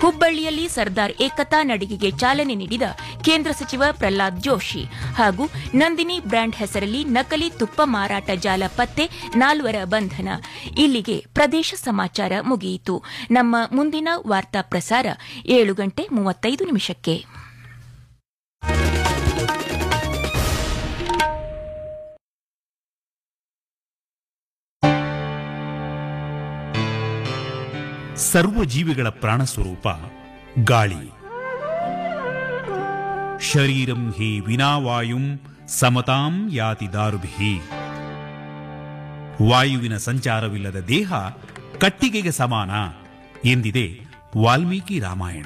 ಹುಬ್ಬಳ್ಳಿಯಲ್ಲಿ ಸರ್ದಾರ್ ಏಕತಾ ನಡಿಗೆಗೆ ಚಾಲನೆ ನೀಡಿದ ಕೇಂದ್ರ ಸಚಿವ ಪ್ರಹ್ಲಾದ್ ಜೋಶಿ ಹಾಗೂ ನಂದಿನಿ ಬ್ರ್ಯಾಂಡ್ ಹೆಸರಲ್ಲಿ ನಕಲಿ ತುಪ್ಪ ಮಾರಾಟ ಜಾಲ ಪತ್ತೆ ನಾಲ್ವರ ಬಂಧನ ಇಲ್ಲಿಗೆ ಪ್ರದೇಶ ಸಮಾಚಾರ ಮುಗಿಯಿತು ನಮ್ಮ ಮುಂದಿನ ವಾರ್ತಾ ಪ್ರಸಾರ ಏಳು ಗಂಟೆ ಮೂವತ್ತೈದು ನಿಮಿಷಕ್ಕೆ ಸರ್ವ ಜೀವಿಗಳ ಪ್ರಾಣಸ್ವರೂಪ ಗಾಳಿ ಶರೀರಂ ಹಿ ವಿನಾವಾಯುಂ ಸಮತಾಂ ಯಾತಿ ದಾರುಭಿ ವಾಯುವಿನ ಸಂಚಾರವಿಲ್ಲದ ದೇಹ ಕಟ್ಟಿಗೆಗೆ ಸಮಾನ ಎಂದಿದೆ ವಾಲ್ಮೀಕಿ ರಾಮಾಯಣ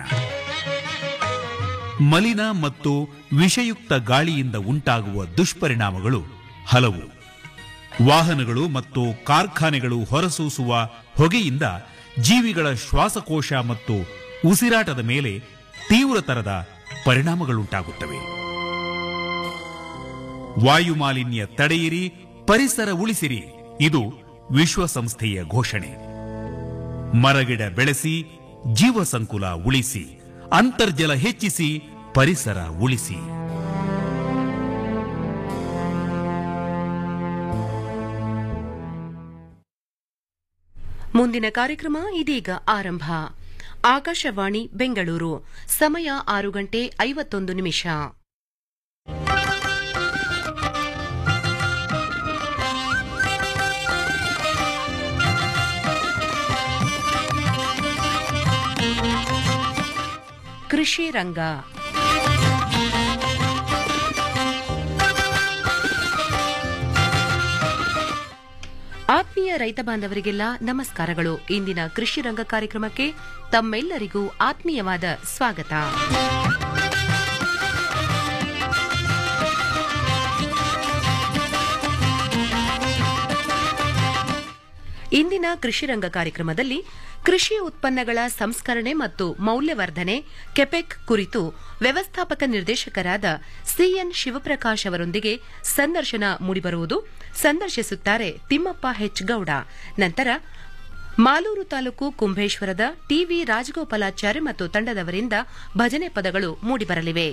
ಮಲಿನ ಮತ್ತು ವಿಷಯುಕ್ತ ಗಾಳಿಯಿಂದ ಉಂಟಾಗುವ ದುಷ್ಪರಿಣಾಮಗಳು ಹಲವು ವಾಹನಗಳು ಮತ್ತು ಕಾರ್ಖಾನೆಗಳು ಹೊರಸೂಸುವ ಹೊಗೆಯಿಂದ ಜೀವಿಗಳ ಶ್ವಾಸಕೋಶ ಮತ್ತು ಉಸಿರಾಟದ ಮೇಲೆ ತೀವ್ರತರದ ಪರಿಣಾಮಗಳುಂಟಾಗುತ್ತವೆ ವಾಯು ಮಾಲಿನ್ಯ ತಡೆಯಿರಿ ಪರಿಸರ ಉಳಿಸಿರಿ ಇದು ವಿಶ್ವಸಂಸ್ಥೆಯ ಘೋಷಣೆ ಮರಗಿಡ ಬೆಳೆಸಿ ಜೀವ ಸಂಕುಲ ಉಳಿಸಿ ಅಂತರ್ಜಲ ಹೆಚ್ಚಿಸಿ ಪರಿಸರ ಉಳಿಸಿ ಮುಂದಿನ ಕಾರ್ಯಕ್ರಮ ಇದೀಗ ಆರಂಭ ಆಕಾಶವಾಣಿ ಬೆಂಗಳೂರು ಸಮಯ ಆರು ಗಂಟೆ ಐವತ್ತೊಂದು ನಿಮಿಷ ಕೃಷಿ ರಂಗ ಆತ್ಮೀಯ ರೈತ ಬಾಂಧವರಿಗೆಲ್ಲ ನಮಸ್ಕಾರಗಳು ಇಂದಿನ ಕೃಷಿ ರಂಗ ಕಾರ್ಯಕ್ರಮಕ್ಕೆ ತಮ್ಮೆಲ್ಲರಿಗೂ ಆತ್ಮೀಯವಾದ ಸ್ವಾಗತ ಇಂದಿನ ಕೃಷಿ ರಂಗ ಕಾರ್ಯಕ್ರಮದಲ್ಲಿ ಕೃಷಿ ಉತ್ಪನ್ನಗಳ ಸಂಸ್ಕರಣೆ ಮತ್ತು ಮೌಲ್ಯವರ್ಧನೆ ಕೆಪೆಕ್ ಕುರಿತು ವ್ಯವಸ್ಥಾಪಕ ನಿರ್ದೇಶಕರಾದ ಸಿಎನ್ ಶಿವಪ್ರಕಾಶ್ ಅವರೊಂದಿಗೆ ಸಂದರ್ಶನ ಮೂಡಿಬರುವುದು ಸಂದರ್ಶಿಸುತ್ತಾರೆ ತಿಮ್ಮಪ್ಪ ಹೆಚ್ ಗೌಡ ನಂತರ ಮಾಲೂರು ತಾಲೂಕು ಕುಂಭೇಶ್ವರದ ಟಿವಿ ರಾಜಗೋಪಾಲಾಚಾರ್ಯ ಮತ್ತು ತಂಡದವರಿಂದ ಭಜನೆ ಪದಗಳು ಮೂಡಿಬರಲಿವೆ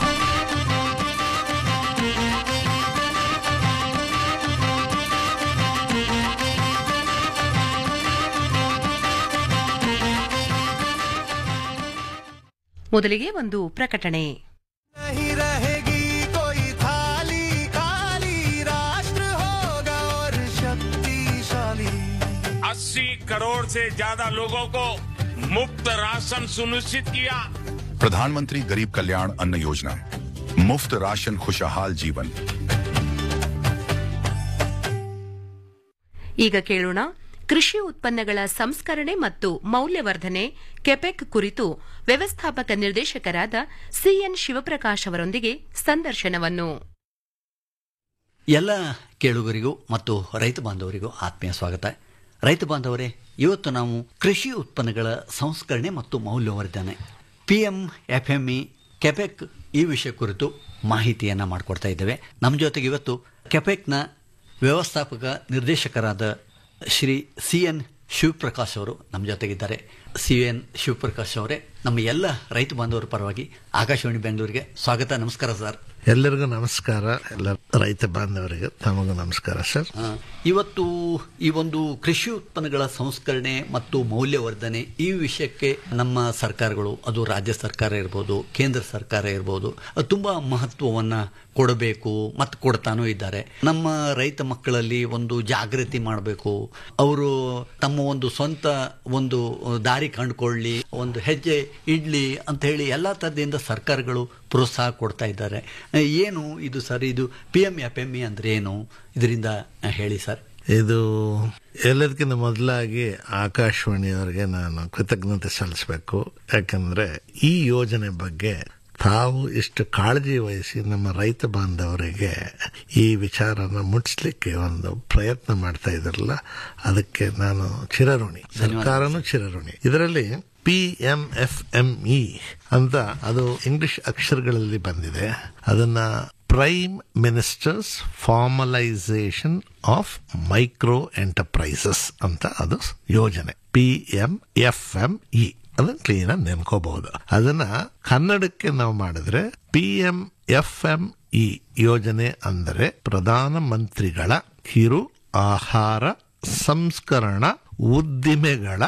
ಮೊದಲಿಗೆ ಒಂದು ಪ್ರಕಟಣೆ नहीं रहेगी कोई थाली खाली राष्ट्र होगा और शक्तिशाली अस्सी करोड़ से ज्यादा लोगों को मुफ्त राशन सुनिश्चित किया प्रधानमंत्री गरीब कल्याण अन्न योजना मुफ्त राशन खुशहाल जीवन ಈಗ ಕೇಳೋಣ ಕೃಷಿ ಉತ್ಪನ್ನಗಳ ಸಂಸ್ಕರಣೆ ಮತ್ತು ಮೌಲ್ಯವರ್ಧನೆ ಕೆಪೆಕ್ ಕುರಿತು ವ್ಯವಸ್ಥಾಪಕ ನಿರ್ದೇಶಕರಾದ ಸಿಎನ್ ಶಿವಪ್ರಕಾಶ್ ಅವರೊಂದಿಗೆ ಸಂದರ್ಶನವನ್ನು ಎಲ್ಲ ಕೇಳುಗರಿಗೂ ಮತ್ತು ರೈತ ಬಾಂಧವರಿಗೂ ಆತ್ಮೀಯ ಸ್ವಾಗತ ರೈತ ಬಾಂಧವರೇ ಇವತ್ತು ನಾವು ಕೃಷಿ ಉತ್ಪನ್ನಗಳ ಸಂಸ್ಕರಣೆ ಮತ್ತು ಮೌಲ್ಯವರ್ಧನೆ P M F M E KAPEC ಈ ವಿಷಯ ಕುರಿತು ಮಾಹಿತಿಯನ್ನು ಮಾಡಿಕೊಡ್ತಾ ಇದ್ದೇವೆ ನಮ್ಮ ಜೊತೆಗೆ ಇವತ್ತು ಕೆಪೆಕ್ನ ವ್ಯವಸ್ಥಾಪಕ ನಿರ್ದೇಶಕರಾದ ಶ್ರೀ ಸಿ ಎನ್ ಶಿವಪ್ರಕಾಶ್ ಅವರು ನಮ್ಮ ಜೊತೆಗಿದ್ದಾರೆ ಸಿ ಎನ್ ಶಿವಪ್ರಕಾಶ್ ಅವರೇ ನಮ್ಮ ಎಲ್ಲ ರೈತ ಬಾಂಧವರ ಪರವಾಗಿ ಆಕಾಶವಾಣಿ ಬೆಂಗಳೂರಿಗೆ ಸ್ವಾಗತ ನಮಸ್ಕಾರ ಸರ್ ಎಲ್ಲರಿಗೂ ನಮಸ್ಕಾರ ಎಲ್ಲ ರೈತ ಬಾಂಧವರಿಗೆ ತಮಗೂ ನಮಸ್ಕಾರ ಸರ್ ಆ, ಇವತ್ತು ಈ ಒಂದು ಕೃಷಿ ಉತ್ಪನ್ನಗಳ ಸಂಸ್ಕರಣೆ ಮತ್ತು ಮೌಲ್ಯವರ್ಧನೆ ಈ ವಿಷಯಕ್ಕೆ ನಮ್ಮ ಸರ್ಕಾರಗಳು ಅದು ರಾಜ್ಯ ಸರ್ಕಾರ ಇರ್ಬೋದು ಕೇಂದ್ರ ಸರ್ಕಾರ ಇರ್ಬೋದು ಅದು ತುಂಬಾ ಮಹತ್ವವನ್ನ ಕೊಡಬೇಕು ಮತ್ತು ಕೊಡ್ತಾನೂ ಇದ್ದಾರೆ ನಮ್ಮ ರೈತ ಮಕ್ಕಳಲ್ಲಿ ಒಂದು ಜಾಗೃತಿ ಮಾಡಬೇಕು ಅವರು ತಮ್ಮ ಒಂದು ಸ್ವಂತ ಒಂದು ದಾರಿ ಕಂಡುಕೊಳ್ಳಿ ಒಂದು ಹೆಜ್ಜೆ ಇಡ್ಲಿ ಅಂತ ಹೇಳಿ ಎಲ್ಲ ಥರದಿಂದ ಸರ್ಕಾರಗಳು ಪ್ರೋತ್ಸಾಹ ಕೊಡ್ತಾ ಇದ್ದಾರೆ ಏನು ಇದು ಸರ್ ಇದು P M F M E ಅಂದ್ರೆ ಏನು ಇದರಿಂದ ಹೇಳಿ ಸರ್ ಇದು ಎಲ್ಲದಕ್ಕಿಂತ ಮೊದಲಾಗಿ ಆಕಾಶವಾಣಿಯವರಿಗೆ ನಾನು ಕೃತಜ್ಞತೆ ಸಲ್ಲಿಸಬೇಕು ಯಾಕಂದ್ರೆ ಈ ಯೋಜನೆ ಬಗ್ಗೆ ತಾವು ಇಷ್ಟು ಕಾಳಜಿ ವಹಿಸಿ ನಮ್ಮ ರೈತ ಬಾಂಧವರಿಗೆ ಈ ವಿಚಾರನ ಮುಟ್ಟಿಸ್ಲಿಕ್ಕೆ ಒಂದು ಪ್ರಯತ್ನ ಮಾಡ್ತಾ ಇದ್ರಲ್ಲ ಅದಕ್ಕೆ ನಾನು ಚಿರಋಣಿ ಸರ್ಕಾರನು ಚಿರಋಣಿ ಇದರಲ್ಲಿ P M F M E ಅಂತ ಅದು ಇಂಗ್ಲಿಷ್ ಅಕ್ಷರಗಳಲ್ಲಿ ಬಂದಿದೆ ಅದನ್ನ prime ministers formalisation of micro enterprises ಅಂತ ಅದು ಯೋಜನೆ P M F M E ಅದನ್ನ ಕ್ಲೀನ್ ಆಗಿ ನೆನ್ಕೋಬಹುದು ಅದನ್ನ ಕನ್ನಡಕ್ಕೆ ನಾವು ಮಾಡಿದ್ರೆ P M F M E ಯೋಜನೆ ಅಂದರೆ ಪ್ರಧಾನ ಮಂತ್ರಿಗಳ ಕಿರು ಆಹಾರ ಸಂಸ್ಕರಣ ಉದ್ದಿಮೆಗಳ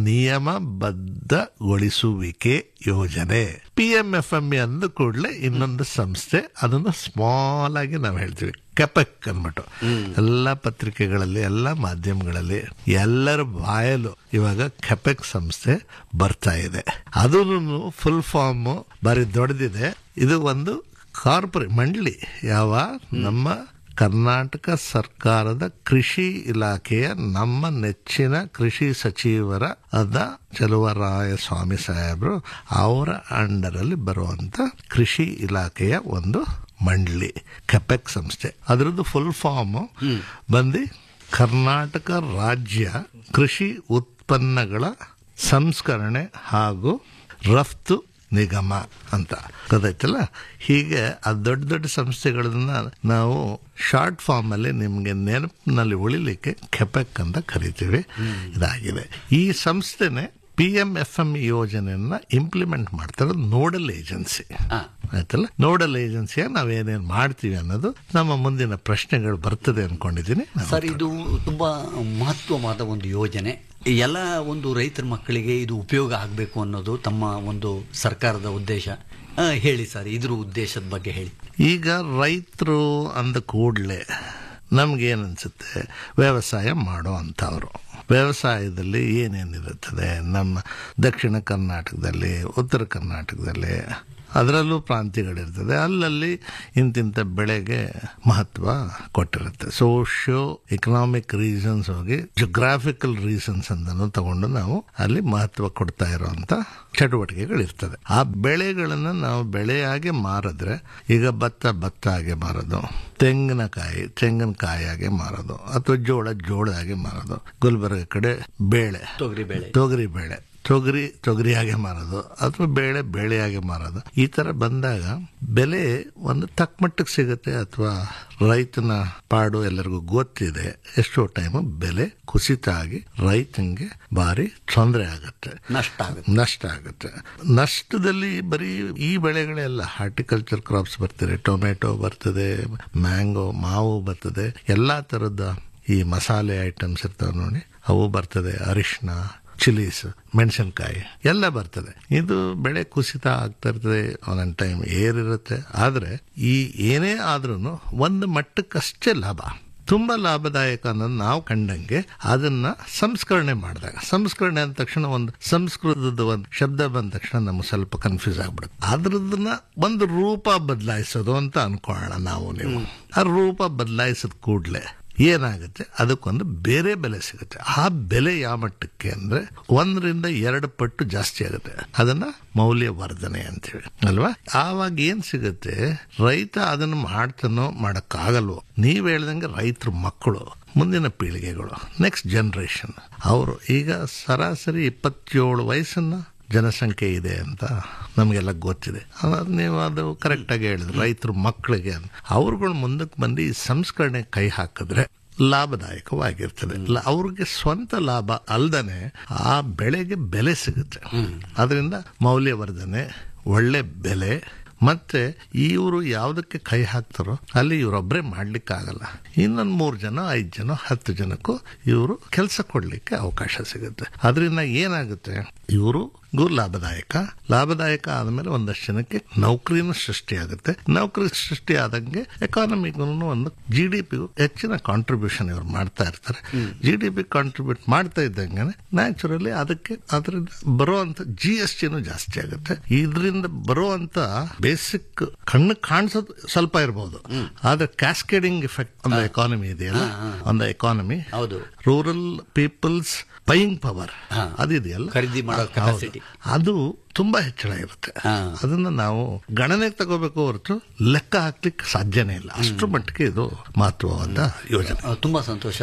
ನಿಯಮಬದ್ಧಗೊಳಿಸುವಿಕೆ ಯೋಜನೆ P M F M E ಅಂದ ಕೂಡಲೇ ಇನ್ನೊಂದು ಸಂಸ್ಥೆ ಅದನ್ನು ಸ್ಮಾಲ್ ಆಗಿ ನಾವು ಹೇಳ್ತೀವಿ ಕೆಪೆಕ್ ಅನ್ಬಿಟ್ಟು ಎಲ್ಲ ಪತ್ರಿಕೆಗಳಲ್ಲಿ ಎಲ್ಲ ಮಾಧ್ಯಮಗಳಲ್ಲಿ ಎಲ್ಲರ ಬಾಯಲು ಇವಾಗ ಕೆಪೆಕ್ ಸಂಸ್ಥೆ ಬರ್ತಾ ಇದೆ ಅದು ಫುಲ್ ಫಾರ್ಮ್ ಬಾರಿ ದೊಡ್ಡದಿದೆ ಇದು ಒಂದು ಕಾರ್ಪೊರೇಟ್ ಮಂಡಳಿ ಯಾವ ನಮ್ಮ ಕರ್ನಾಟಕ ಸರ್ಕಾರದ ಕೃಷಿ ಇಲಾಖೆಯ ನಮ್ಮ ನೆಚ್ಚಿನ ಕೃಷಿ ಸಚಿವರ ಅದ ಚಲುವರಾಯ ಸ್ವಾಮಿ ಸಾಹೇಬರು ಅವರ ಅಂಡರಲ್ಲಿ ಬರುವಂತ ಕೃಷಿ ಇಲಾಖೆಯ ಒಂದು ಮಂಡಳಿ ಕೆಪೆಕ್ ಸಂಸ್ಥೆ ಅದರದ್ದು ಫುಲ್ ಫಾರ್ಮ್ ಬಂದು ಕರ್ನಾಟಕ ರಾಜ್ಯ ಕೃಷಿ ಉತ್ಪನ್ನಗಳ ಸಂಸ್ಕರಣೆ ಹಾಗೂ ರಫ್ತು ನಿಗಮ ಅಂತ ಗೊತ್ತಾಯ್ತಲ್ಲ ಹೀಗೆ ಆ ದೊಡ್ಡ ದೊಡ್ಡ ಸಂಸ್ಥೆಗಳನ್ನ ನಾವು ಶಾರ್ಟ್ ಫಾರ್ಮ್ ಅಲ್ಲಿ ನಿಮ್ಗೆ ನೆನಪಿನಲ್ಲಿ ಉಳಿಲಿಕ್ಕೆ ಕೆಪೆಕ್ ಅಂತ ಕರಿತೀವಿ ಇದಾಗಿದೆ ಈ ಸಂಸ್ಥೆನೆ ಪಿ ಎಂ ಎಫ್ ಎಂ ಯೋಜನೆಯನ್ನ ಇಂಪ್ಲಿಮೆಂಟ್ ಮಾಡ್ತಾರೆ ನೋಡಲ್ ಏಜೆನ್ಸಿ ಆಯ್ತಲ್ಲ ನೋಡಲ್ ಏಜೆನ್ಸಿಯಾಗಿ ನಾವೇನೇನು ಮಾಡ್ತೀವಿ ಅನ್ನೋದು ನಮ್ಮ ಮುಂದಿನ ಪ್ರಶ್ನೆಗಳು ಬರ್ತದೆ ಅನ್ಕೊಂಡಿದ್ದೀನಿ ನಾನು ಸರ್ ಇದು ತುಂಬಾ ಮಹತ್ವವಾದ ಒಂದು ಯೋಜನೆ ಎಲ್ಲ ಒಂದು ರೈತರ ಮಕ್ಕಳಿಗೆ ಇದು ಉಪಯೋಗ ಆಗಬೇಕು ಅನ್ನೋದು ತಮ್ಮ ಒಂದು ಸರ್ಕಾರದ ಉದ್ದೇಶ ಆ, ಹೇಳಿ ಸರ್ ಇದ್ರ ಉದ್ದೇಶದ ಬಗ್ಗೆ ಹೇಳಿ ಈಗ ರೈತರು ಅಂದ ಕೂಡಲೇ ನಮ್ಗೇನು ಅನ್ಸುತ್ತೆ ವ್ಯವಸಾಯ ಮಾಡೋ ಅಂಥವ್ರು ವ್ಯವಸಾಯದಲ್ಲಿ ಏನೇನಿರುತ್ತದೆ ನಮ್ಮ ದಕ್ಷಿಣ ಕರ್ನಾಟಕದಲ್ಲಿ ಉತ್ತರ ಕರ್ನಾಟಕದಲ್ಲಿ ಅದರಲ್ಲೂ ಪ್ರಾಂತ್ಯಗಳಿರ್ತದೆ ಅಲ್ಲಲ್ಲಿ ಇಂತಿಂಥ ಬೆಳೆಗೆ ಮಹತ್ವ ಕೊಟ್ಟಿರುತ್ತೆ ಸೋಷಿಯೋ ಎಕನಾಮಿಕ್ ರೀಸನ್ಸ್ ಹೋಗಿ ಜೊಗ್ರಾಫಿಕಲ್ ರೀಸನ್ಸ್ ಅಂತಲೂ ತಗೊಂಡು ನಾವು ಅಲ್ಲಿ ಮಹತ್ವ ಕೊಡ್ತಾ ಇರುವಂತ ಚಟುವಟಿಕೆಗಳಿರ್ತದೆ ಆ ಬೆಳೆಗಳನ್ನು ನಾವು ಬೆಳೆಯಾಗಿ ಮಾರಿದ್ರೆ ಈಗ ಭತ್ತ ಭತ್ತ ಆಗಿ ಮಾರೋದು ತೆಂಗಿನಕಾಯಿ ತೆಂಗಿನಕಾಯಿಯಾಗಿ ಮಾರೋದು ಅಥವಾ ಜೋಳ ಜೋಳಾಗಿ ಮಾರೋದು ಗುಲ್ಬರ್ಗ ಕಡೆ ಬೇಳೆ ತೊಗರಿ ಬೇಳೆ ತೊಗರಿ ಬೇಳೆ ತೊಗರಿ ತೊಗರಿಯಾಗೆ ಮಾರೋದು ಅಥವಾ ಬೇಳೆ ಬೇಳೆಯಾಗೆ ಮಾರೋದು ಈ ತರ ಬಂದಾಗ ಬೆಲೆ ಒಂದು ತಕ್ಕ ಮಟ್ಟಕ್ಕೆ ಸಿಗುತ್ತೆ ಅಥವಾ ರೈತನ ಪಾಡು ಎಲ್ಲರಿಗೂ ಗೊತ್ತಿದೆ ಎಷ್ಟೋ ಟೈಮ್ ಬೆಲೆ ಕುಸಿತ ಆಗಿ ರೈತನಿಗೆ ಭಾರಿ ತೊಂದರೆ ಆಗುತ್ತೆ ನಷ್ಟ ಆಗುತ್ತೆ ನಷ್ಟ ಆಗುತ್ತೆ ನಷ್ಟದಲ್ಲಿ ಬರೀ ಈ ಬೆಳೆಗಳೆಲ್ಲ ಹಾರ್ಟಿಕಲ್ಚರ್ ಕ್ರಾಪ್ಸ್ ಬರ್ತಾರೆ ಟೊಮೆಟೊ ಬರ್ತದೆ ಮ್ಯಾಂಗೋ ಮಾವು ಬರ್ತದೆ ಎಲ್ಲಾ ತರದ ಈ ಮಸಾಲೆ ಐಟಮ್ಸ್ ಇರ್ತಾವೆ ನೋಡಿ ಅವು ಬರ್ತದೆ ಅರಿಶಿನ ಚಿಲೀಸ್ ಮೆಣಸಿನಕಾಯಿ ಎಲ್ಲ ಬರ್ತದೆ ಇದು ಬೆಳೆ ಕುಸಿತ ಆಗ್ತಾ ಇರ್ತದೆ ಒಂದೊಂದು ಟೈಮ್ ಏರಿರುತ್ತೆ ಆದ್ರೆ ಈ ಏನೇ ಆದ್ರೂ ಒಂದು ಮಟ್ಟಕ್ಕಷ್ಟೇ ಲಾಭ ತುಂಬಾ ಲಾಭದಾಯಕ ಅನ್ನೋದು ನಾವು ಕಂಡಂಗೆ ಅದನ್ನ ಸಂಸ್ಕರಣೆ ಮಾಡಿದಾಗ ಸಂಸ್ಕರಣೆ ಅಂದ ತಕ್ಷಣ ಒಂದು ಸಂಸ್ಕೃತದ ಒಂದು ಶಬ್ದ ಬಂದ ತಕ್ಷಣ ನಮ್ಗೆ ಸ್ವಲ್ಪ ಕನ್ಫ್ಯೂಸ್ ಆಗ್ಬಿಡುತ್ತೆ ಅದ್ರದನ್ನ ಒಂದು ರೂಪ ಬದಲಾಯಿಸೋದು ಅಂತ ಅನ್ಕೊಳ್ಳೋಣ ನಾವು ನೀವು ಆ ರೂಪ ಬದಲಾಯಿಸಿದ ಕೂಡಲೇ ಏನಾಗುತ್ತೆ ಅದಕ್ಕೊಂದು ಬೇರೆ ಬೆಲೆ ಸಿಗುತ್ತೆ ಆ ಬೆಲೆ ಯಾವ ಮಟ್ಟಕ್ಕೆ ಅಂದ್ರೆ ಒಂದರಿಂದ ಎರಡು ಪಟ್ಟು ಜಾಸ್ತಿ ಆಗುತ್ತೆ ಅದನ್ನ ಮೌಲ್ಯವರ್ಧನೆ ಅಂತೀವಿ ಅಲ್ವಾ ಆವಾಗ ಏನ್ ಸಿಗುತ್ತೆ ರೈತ ಅದನ್ನ ಮಾಡ್ತಾನೋ ಮಾಡಕ್ಕಾಗಲ್ವೋ ನೀವ್ ಹೇಳ್ದಂಗೆ ರೈತರ ಮಕ್ಕಳು ಮುಂದಿನ ಪೀಳಿಗೆಗಳು ನೆಕ್ಸ್ಟ್ ಜನರೇಷನ್ ಅವರು ಈಗ ಸರಾಸರಿ ಇಪ್ಪತ್ತೇಳು ವಯಸ್ಸನ್ನ ಜನಸಂಖ್ಯೆ ಇದೆ ಅಂತ ನಮಗೆಲ್ಲ ಗೊತ್ತಿದೆ ಅದ್ ನೀವು ಅದು ಕರೆಕ್ಟಾಗಿ ಹೇಳಿದ್ರು ರೈತರ ಮಕ್ಕಳಿಗೆ ಅಂತ ಅವ್ರುಗಳು ಮುಂದಕ್ಕೆ ಬಂದು ಈ ಸಂಸ್ಕರಣೆ ಕೈ ಹಾಕಿದ್ರೆ ಲಾಭದಾಯಕವಾಗಿರ್ತದೆ ಲ- ಅವ್ರಿಗೆ ಸ್ವಂತ ಲಾಭ ಅಲ್ದನೆ ಆ ಬೆಳೆಗೆ ಬೆಲೆ ಸಿಗುತ್ತೆ ಅದರಿಂದ ಮೌಲ್ಯವರ್ಧನೆ ಒಳ್ಳೆ ಬೆಲೆ ಮತ್ತೆ ಇವರು ಯಾವುದಕ್ಕೆ ಕೈ ಹಾಕ್ತಾರೋ ಅಲ್ಲಿ ಇವರೊಬ್ಬರೇ ಮಾಡ್ಲಿಕ್ಕಾಗಲ್ಲ ಇನ್ನೊಂದು ಮೂರು ಜನ ಐದು ಜನ ಹತ್ತು ಜನಕ್ಕೂ ಇವರು ಕೆಲಸ ಕೊಡ್ಲಿಕ್ಕೆ ಅವಕಾಶ ಸಿಗುತ್ತೆ ಅದರಿಂದ ಏನಾಗುತ್ತೆ ಇವರು ಗು ಲಾಭದಾಯಕ ಲಾಭದಾಯಕ ಆದಮೇಲೆ ಒಂದಷ್ಟು ಜನಕ್ಕೆ ನೌಕರಿನೂ ಸೃಷ್ಟಿಯಾಗುತ್ತೆ ನೌಕರಿ ಸೃಷ್ಟಿ ಆದಂಗೆ ಎಕಾನಮಿಗೂ ಒಂದು ಜಿ ಡಿ ಪಿಗೂ ಹೆಚ್ಚಿನ ಕಾಂಟ್ರಿಬ್ಯೂಷನ್ ಇವರು ಮಾಡ್ತಾ ಇರ್ತಾರೆ ಜಿ ಡಿ ಪಿ ಕಾಂಟ್ರಿಬ್ಯೂಟ್ ಮಾಡ್ತಾ ಇದ್ದಂಗೆ ನ್ಯಾಚುರಲಿ ಅದಕ್ಕೆ ಅದರಿಂದ ಬರುವಂತ ಜಿ ಎಸ್ ಟಿನೂ ಜಾಸ್ತಿ ಆಗುತ್ತೆ ಇದರಿಂದ ಬರುವಂತ ಬೇಸಿಕ್ ಕಣ್ಣು ಕಾಣಿಸೋದು ಸ್ವಲ್ಪ ಇರಬಹುದು ಆದ್ರೆ ಕ್ಯಾಸ್ಕೇಡಿಂಗ್ ಇಫೆಕ್ಟ್ ಒಂದು ಎಕಾನಮಿ ಇದೆಯಲ್ಲ ಒಂದು ಎಕಾನಮಿ ಹೌದು. ರೂರಲ್ ಪೀಪಲ್ಸ್ ಬೈಯಿಂಗ್ ಪವರ್ ಅದಿದೆಯಲ್ಲ ಖರೀದಿ ಮಾಡೋ ಹೌದು. capacity. ಅದು ತುಂಬಾ ಹೆಚ್ಚಳ ಇರುತ್ತೆ ಹಾ. ಅದನ್ನ ನಾವು ಗಣನೆಗೆ ತಗೋಬೇಕು ಹೊರತು ಲೆಕ್ಕ ಹಾಕ್ಲಿಕ್ಕೆ ಸಾಧ್ಯನೇ ಇಲ್ಲ ಅಷ್ಟರ ಮಟ್ಟಿಗೆ ಇದು ಮಹತ್ವವಾದ ಯೋಜನೆ ಆ, ತುಂಬಾ ಸಂತೋಷ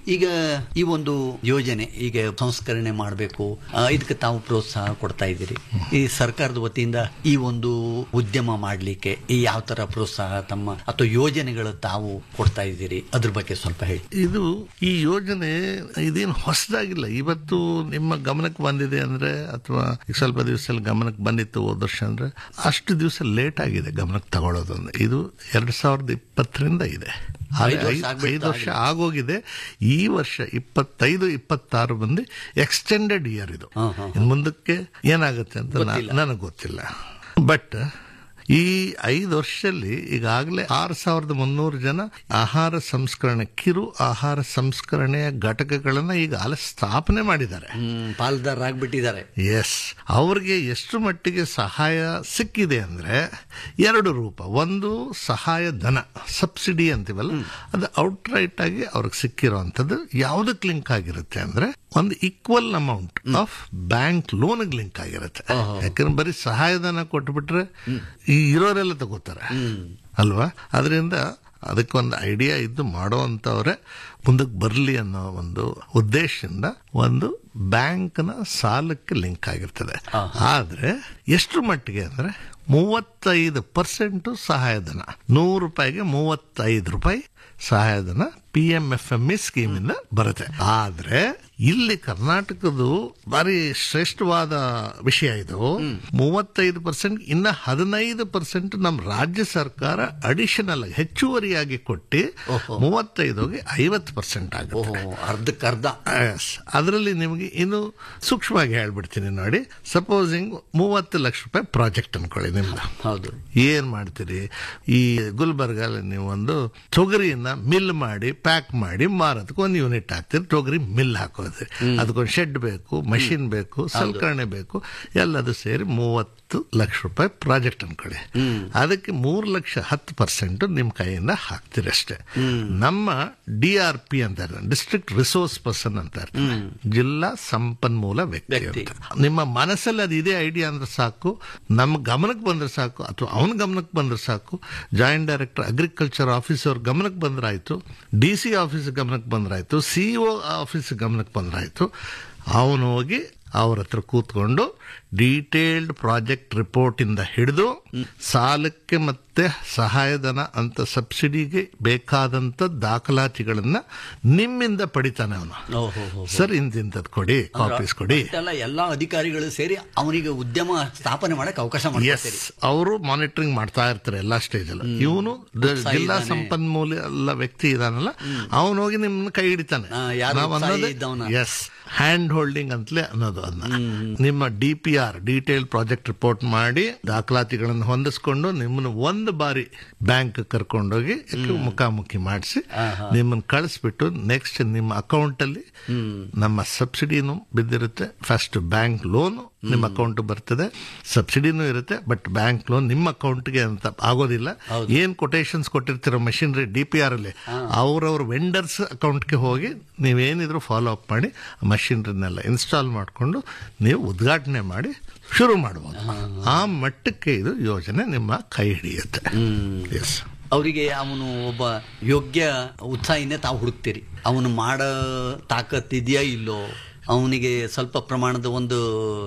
ಈಗ ಈ ಒಂದು ಯೋಜನೆ ಈಗ ಸಂಸ್ಕರಣೆ ಮಾಡಬೇಕು ಇದಕ್ಕೆ ತಾವು ಪ್ರೋತ್ಸಾಹ ಕೊಡ್ತಾ ಇದ್ದೀರಿ ಈ ಸರ್ಕಾರದ ವತಿಯಿಂದ ಈ ಒಂದು ಉದ್ಯಮ ಮಾಡಲಿಕ್ಕೆ ಈ ಯಾವ ತರ ಪ್ರೋತ್ಸಾಹ ತಮ್ಮ ಅಥವಾ ಯೋಜನೆಗಳು ತಾವು ಕೊಡ್ತಾ ಇದ್ದೀರಿ ಅದ್ರ ಬಗ್ಗೆ ಸ್ವಲ್ಪ ಹೇಳಿ ಇದು ಈ ಯೋಜನೆ ಇದೇನು ಹೊಸದಾಗಿಲ್ಲ ಇವತ್ತು ನಿಮ್ಮ ಗಮನಕ್ಕೆ ಬಂದಿದೆ ಅಂದ್ರೆ ಅಥವಾ ಈಗ ಸ್ವಲ್ಪ ದಿವಸದಲ್ಲಿ ಗಮನಕ್ಕೆ ಬಂದಿತ್ತು ಹೋದ ವರ್ಷ ಅಂದ್ರೆ ಅಷ್ಟು ದಿವಸ ಲೇಟ್ ಆಗಿದೆ ಗಮನಕ್ಕೆ ತಗೊಳ್ಳೋದು ಅಂದ್ರೆ ಇದು ಎರಡ್ ಸಾವಿರದ ಇಪ್ಪತ್ತರಿಂದ ಇದೆ ಆದ್ರೆ ಐದು ವರ್ಷ ಐದು- ಆಗ್ಬಿಡ್ತು ಐದು ವರ್ಷ ಆಗೋಗಿದೆ ಈ ವರ್ಷ ಇಪ್ಪತ್ತೈದು ಇಪ್ಪತ್ತಾರು ಬಂದು ಎಕ್ಸ್ಟೆಂಡೆಡ್ ಇಯರ್ ಇದು ಹಾ, ಹಾ, ಇನ್ನು ಮುಂದಕ್ಕೆ ಏನಾಗುತ್ತೆ ಅಂತ ನನಗೆ ಗೊತ್ತಿಲ್ಲ ಬಟ್ ಈ ಐದು ವರ್ಷದಲ್ಲಿ ಈಗಾಗಲೇ ಆರು ಸಾವಿರದ ಮುನ್ನೂರು ಜನ ಆಹಾರ ಸಂಸ್ಕರಣೆ ಕಿರು ಆಹಾರ ಸಂಸ್ಕರಣೆಯ ಘಟಕಗಳನ್ನ ಈಗ ಅಲ್ಲ ಸ್ಥಾಪನೆ ಮಾಡಿದ್ದಾರೆ ಹ್ಮ್ ಪಾಲ್ದಾರರಾಗ್ಬಿಟ್ಟಿದ್ದಾರೆ ಎಸ್ ಅವ್ರಿಗೆ ಎಷ್ಟು ಮಟ್ಟಿಗೆ ಸಹಾಯ ಸಿಕ್ಕಿದೆ ಅಂದ್ರೆ ಎರಡು ರೂಪ ಒಂದು ಸಹಾಯ ಧನ ಸಬ್ಸಿಡಿ ಅಂತೀವಲ್ಲ ಅದು ಔಟ್ ರೈಟ್ ಆಗಿ ಅವ್ರಿಗೆ ಸಿಕ್ಕಿರೋಂಥದ್ದು ಯಾವುದಕ್ಕೆ ಲಿಂಕ್ ಆಗಿರುತ್ತೆ ಅಂದ್ರೆ ಒಂದು ಈಕ್ವಲ್ ಅಮೌಂಟ್ ಆಫ್ ಬ್ಯಾಂಕ್ ಲೋನ್ಗೆ ಲಿಂಕ್ ಆಗಿರುತ್ತೆ ಯಾಕಂದ್ರೆ ಬರೀ ಸಹಾಯಧನ ಕೊಟ್ಬಿಟ್ರೆ ಈ ಇರೋರೆಲ್ಲ ತಗೋತಾರೆ ಅಲ್ವಾ ಅದರಿಂದ ಅದಕ್ಕೊಂದು ಐಡಿಯಾ ಇದ್ದು ಮಾಡೋವಂಥವ್ರೆ ಮುಂದಕ್ಕೆ ಬರಲಿ ಅನ್ನೋ ಒಂದು ಉದ್ದೇಶದಿಂದ ಒಂದು ಬ್ಯಾಂಕ್ನ ಸಾಲಕ್ಕೆ ಲಿಂಕ್ ಆಗಿರ್ತದೆ ಆದ್ರೆ ಎಷ್ಟು ಮಟ್ಟಿಗೆ ಅಂದ್ರೆ ಮೂವತ್ತೈದು ಪರ್ಸೆಂಟ್ ಸಹಾಯಧನ ನೂರು ರೂಪಾಯಿಗೆ ಮೂವತ್ತೈದು ರೂಪಾಯಿ ಸಹಾಯಧನ P M F M E ಸ್ಕೀಮಿಂದ ಬರುತ್ತೆ ಆದ್ರೆ ಇಲ್ಲಿ ಕರ್ನಾಟಕದ್ದು ಬಾರಿ ಶ್ರೇಷ್ಠವಾದ ವಿಷಯ ಇದು ಮೂವತ್ತೈದು ಪರ್ಸೆಂಟ್ ಇನ್ನ ಹದಿನೈದು ಪರ್ಸೆಂಟ್ ನಮ್ಮ ರಾಜ್ಯ ಸರ್ಕಾರ ಅಡಿಷನಲ್ ಹೆಚ್ಚುವರಿಯಾಗಿ ಕೊಟ್ಟು ಮೂವತ್ತೈದು ಹೋಗಿ ಐವತ್ತು ಪರ್ಸೆಂಟ್ ಆಗುತ್ತೆ ಓಹೋ ಅರ್ಧಕ್ಕೆ ಅರ್ಧ ಎಸ್ ಅದರಲ್ಲಿ ನಿಮಗೆ ಇನ್ನು ಸೂಕ್ಷ್ಮವಾಗಿ ಹೇಳ್ಬಿಡ್ತೀನಿ ನೋಡಿ ಸಪೋಸಿಂಗ್ ಮೂವತ್ತು ಲಕ್ಷ ರೂಪಾಯಿ ಪ್ರಾಜೆಕ್ಟ್ ಅನ್ಕೊಳ್ಳಿ ನಿಮ್ದು ಹೌದು ಏನ್ ಮಾಡ್ತೀರಿ ಈ ಗುಲ್ಬರ್ಗಲ್ಲಿ ನೀವು ಒಂದು ತೊಗರಿಯನ್ನ ಮಿಲ್ ಮಾಡಿ ಪ್ಯಾಕ್ ಮಾಡಿ ಮಾರೋದಕ್ಕೆ ಒಂದು ಯೂನಿಟ್ ಹಾಕ್ತೀರಿ ತೊಗರಿ ಮಿಲ್ ಹಾಕೋದ್ರಿ ಅದಕ್ಕೊಂದು ಶೆಡ್ ಬೇಕು ಮಷಿನ್ ಬೇಕು ಸಲಕರಣೆ ಬೇಕು ಎಲ್ಲದು ಸೇರಿ ಮೂವತ್ತು ಲಕ್ಷ ರೂಪಾಯಿ ಪ್ರಾಜೆಕ್ಟ್ ಅನ್ಕೊಳ್ಳಿ ಅದಕ್ಕೆ ಮೂರು ಲಕ್ಷ ಹತ್ತು ಪರ್ಸೆಂಟ್ ನಿಮ್ ಕೈಯಿಂದ ಹಾಕ್ತೀರಿ ಅಷ್ಟೇ ನಮ್ಮ ಡಿ ಆರ್ ಪಿ ಅಂತ ಡಿಸ್ಟ್ರಿಕ್ಟ್ ರಿಸೋರ್ಸ್ ಪರ್ಸನ್ ಅಂತ ಇರ್ತಾರೆ ಜಿಲ್ಲಾ ಸಂಪನ್ಮೂಲ ವ್ಯಕ್ತಿ ವ್ಯಕ್ತಿ. ಅಂತ ನಿಮ್ಮ ಮನಸ್ಸಲ್ಲಿ ಅದು ಇದೇ ಐಡಿಯಾ ಅಂದ್ರೆ ಸಾಕು ನಮ್ಮ ಗಮನಕ್ಕೆ ಬಂದ್ರೆ ಸಾಕು ಅಥವಾ ಅವನ ಗಮನಕ್ಕೆ ಬಂದ್ರೆ ಸಾಕು ಜಾಯಿಂಟ್ ಡೈರೆಕ್ಟರ್ ಅಗ್ರಿಕಲ್ಚರ್ ಆಫೀಸ್ ಅವ್ರ ಗಮನಕ್ಕೆ ಬಂದ್ರಾಯ್ತು ಡಿ ಸಿ ಆಫೀಸ್ ಗಮನಕ್ಕೆ ಬಂದ್ರಾಯ್ತು ಸಿಇಒ ಆಫೀಸ್ ಗಮನಕ್ಕೆ ಬಂದ್ರಾಯ್ತು ಅವನು ಹೋಗಿ ಅವ್ರ ಹತ್ರ ಕೂತ್ಕೊಂಡು ಡೀಟೇಲ್ಡ್ ಪ್ರಾಜೆಕ್ಟ್ ರಿಪೋರ್ಟ್ ಇಂದ ಹಿಡಿದು ಸಾಲಕ್ಕೆ ಮತ್ತೆ ಸಹಾಯಧನ ಅಂತ ಸಬ್ಸಿಡಿಗೆ ಬೇಕಾದಂತ ದಾಖಲಾತಿಗಳನ್ನ ನಿಮ್ಮಿಂದ ಪಡಿತಾನೆ ಅವನು ಓಹೋ ಸರ್ ಇಂತಿಂತದ್ ಕೊಡಿ ಕಾಪೀಸ್ ಕೊಡಿ ಎಲ್ಲ ಎಲ್ಲಾ ಅಧಿಕಾರಿಗಳು ಸೇರಿ ಅವನಿಗೆ ಉದ್ಯಮ ಸ್ಥಾಪನೆ ಮಾಡಕ್ ಅವಕಾಶ ಮಾಡ್ಕೊಡ್ತೀರಿ ಎಸ್ ಅವರು ಮಾನಿಟರಿಂಗ್ ಮಾಡ್ತಾ ಇರ್ತಾರೆ ಎಲ್ಲಾ ಸ್ಟೇಜ್ ಅಲ್ಲಿ ಇವನು ಜಿಲ್ಲಾ ಸಂಪನ್ಮೂಲ ಎಲ್ಲ ವ್ಯಕ್ತಿ ಇದಾನಲ್ಲ ಅವನು ಹೋಗಿ ನಿಮ್ಮನ್ನ ಕೈ ಹಿಡಿತಾನೆ ಆ, ಯಾರು ನಾವ್ ಉತ್ಸಾಹಿ ಅನ್ನೋದು ಇದ್ದವ್ನ. ಎಸ್ ಹ್ಯಾಂಡ್ ಹೋಲ್ಡಿಂಗ್ ಅಂತಲೇ ಅನ್ನೋದು ಅದನ್ನ ನಿಮ್ಮ D P R detail project report ಮಾಡಿ ದಾಖಲಾತಿಗಳನ್ನು ಹೊಂದಿಸ್ಕೊಂಡು ನಿಮ್ಮನ್ನ ಒಂದು ಬಾರಿ ಬ್ಯಾಂಕ್ ಕರ್ಕೊಂಡೋಗಿ ಮುಖಾಮುಖಿ ಮಾಡಿಸಿ ನಿಮ್ಮನ್ನ ಕಳಿಸ್ಬಿಟ್ಟು ನೆಕ್ಸ್ಟ್ ನಿಮ್ಮ ಅಕೌಂಟ್ ಅಲ್ಲಿ ನಮ್ಮ ಸಬ್ಸಿಡಿನೂ ಬಿದ್ದಿರುತ್ತೆ ಫಸ್ಟ್ ಬ್ಯಾಂಕ್ ಲೋನ್ ನಿಮ್ಮ ಅಕೌಂಟ್ ಬರ್ತದೆ ಸಬ್ಸಿಡಿನೂ ಇರುತ್ತೆ ಬಟ್ ಬ್ಯಾಂಕ್ ಲೋನ್ ನಿಮ್ಮ ಅಕೌಂಟ್ಗೆ ಅಂತ ಆಗೋದಿಲ್ಲ ಏನ್ ಕೊಟೇಶನ್ಸ್ ಕೊಟ್ಟಿರ್ತೀರೋ ಮಷಿನರಿ ಡಿ ಪಿ ಆರ್ ಅಲ್ಲಿ ಅವ್ರವ್ರ ವೆಂಡರ್ಸ್ ಅಕೌಂಟ್ಗೆ ಹೋಗಿ ನೀವೇನಿದ್ರು ಫಾಲೋ ಅಪ್ ಮಾಡಿ ಮಷಿನರಿನೆಲ್ಲ ಇನ್ಸ್ಟಾಲ್ ಮಾಡಿಕೊಂಡು ನೀವು ಉದ್ಘಾಟನೆ ಮಾಡಿ ಶುರು ಮಾಡ್ಬೋದು ಆ ಮಟ್ಟಕ್ಕೆ ಇದು ಯೋಜನೆ ನಿಮ್ಮ ಕೈ ಹಿಡಿಯುತ್ತೆ ಎಸ್ ಅವರಿಗೆ ಅವನು ಒಬ್ಬ ಯೋಗ್ಯ ಉತ್ಸಾಹಿನೇ ತಾವು ಹುಡುಕ್ತೀರಿ ಅವನು ಮಾಡೋ ತಾಕತ್ ಇದೆಯಾ ಇಲ್ಲೋ ಅವನಿಗೆ ಸ್ವಲ್ಪ ಪ್ರಮಾಣದ ಒಂದು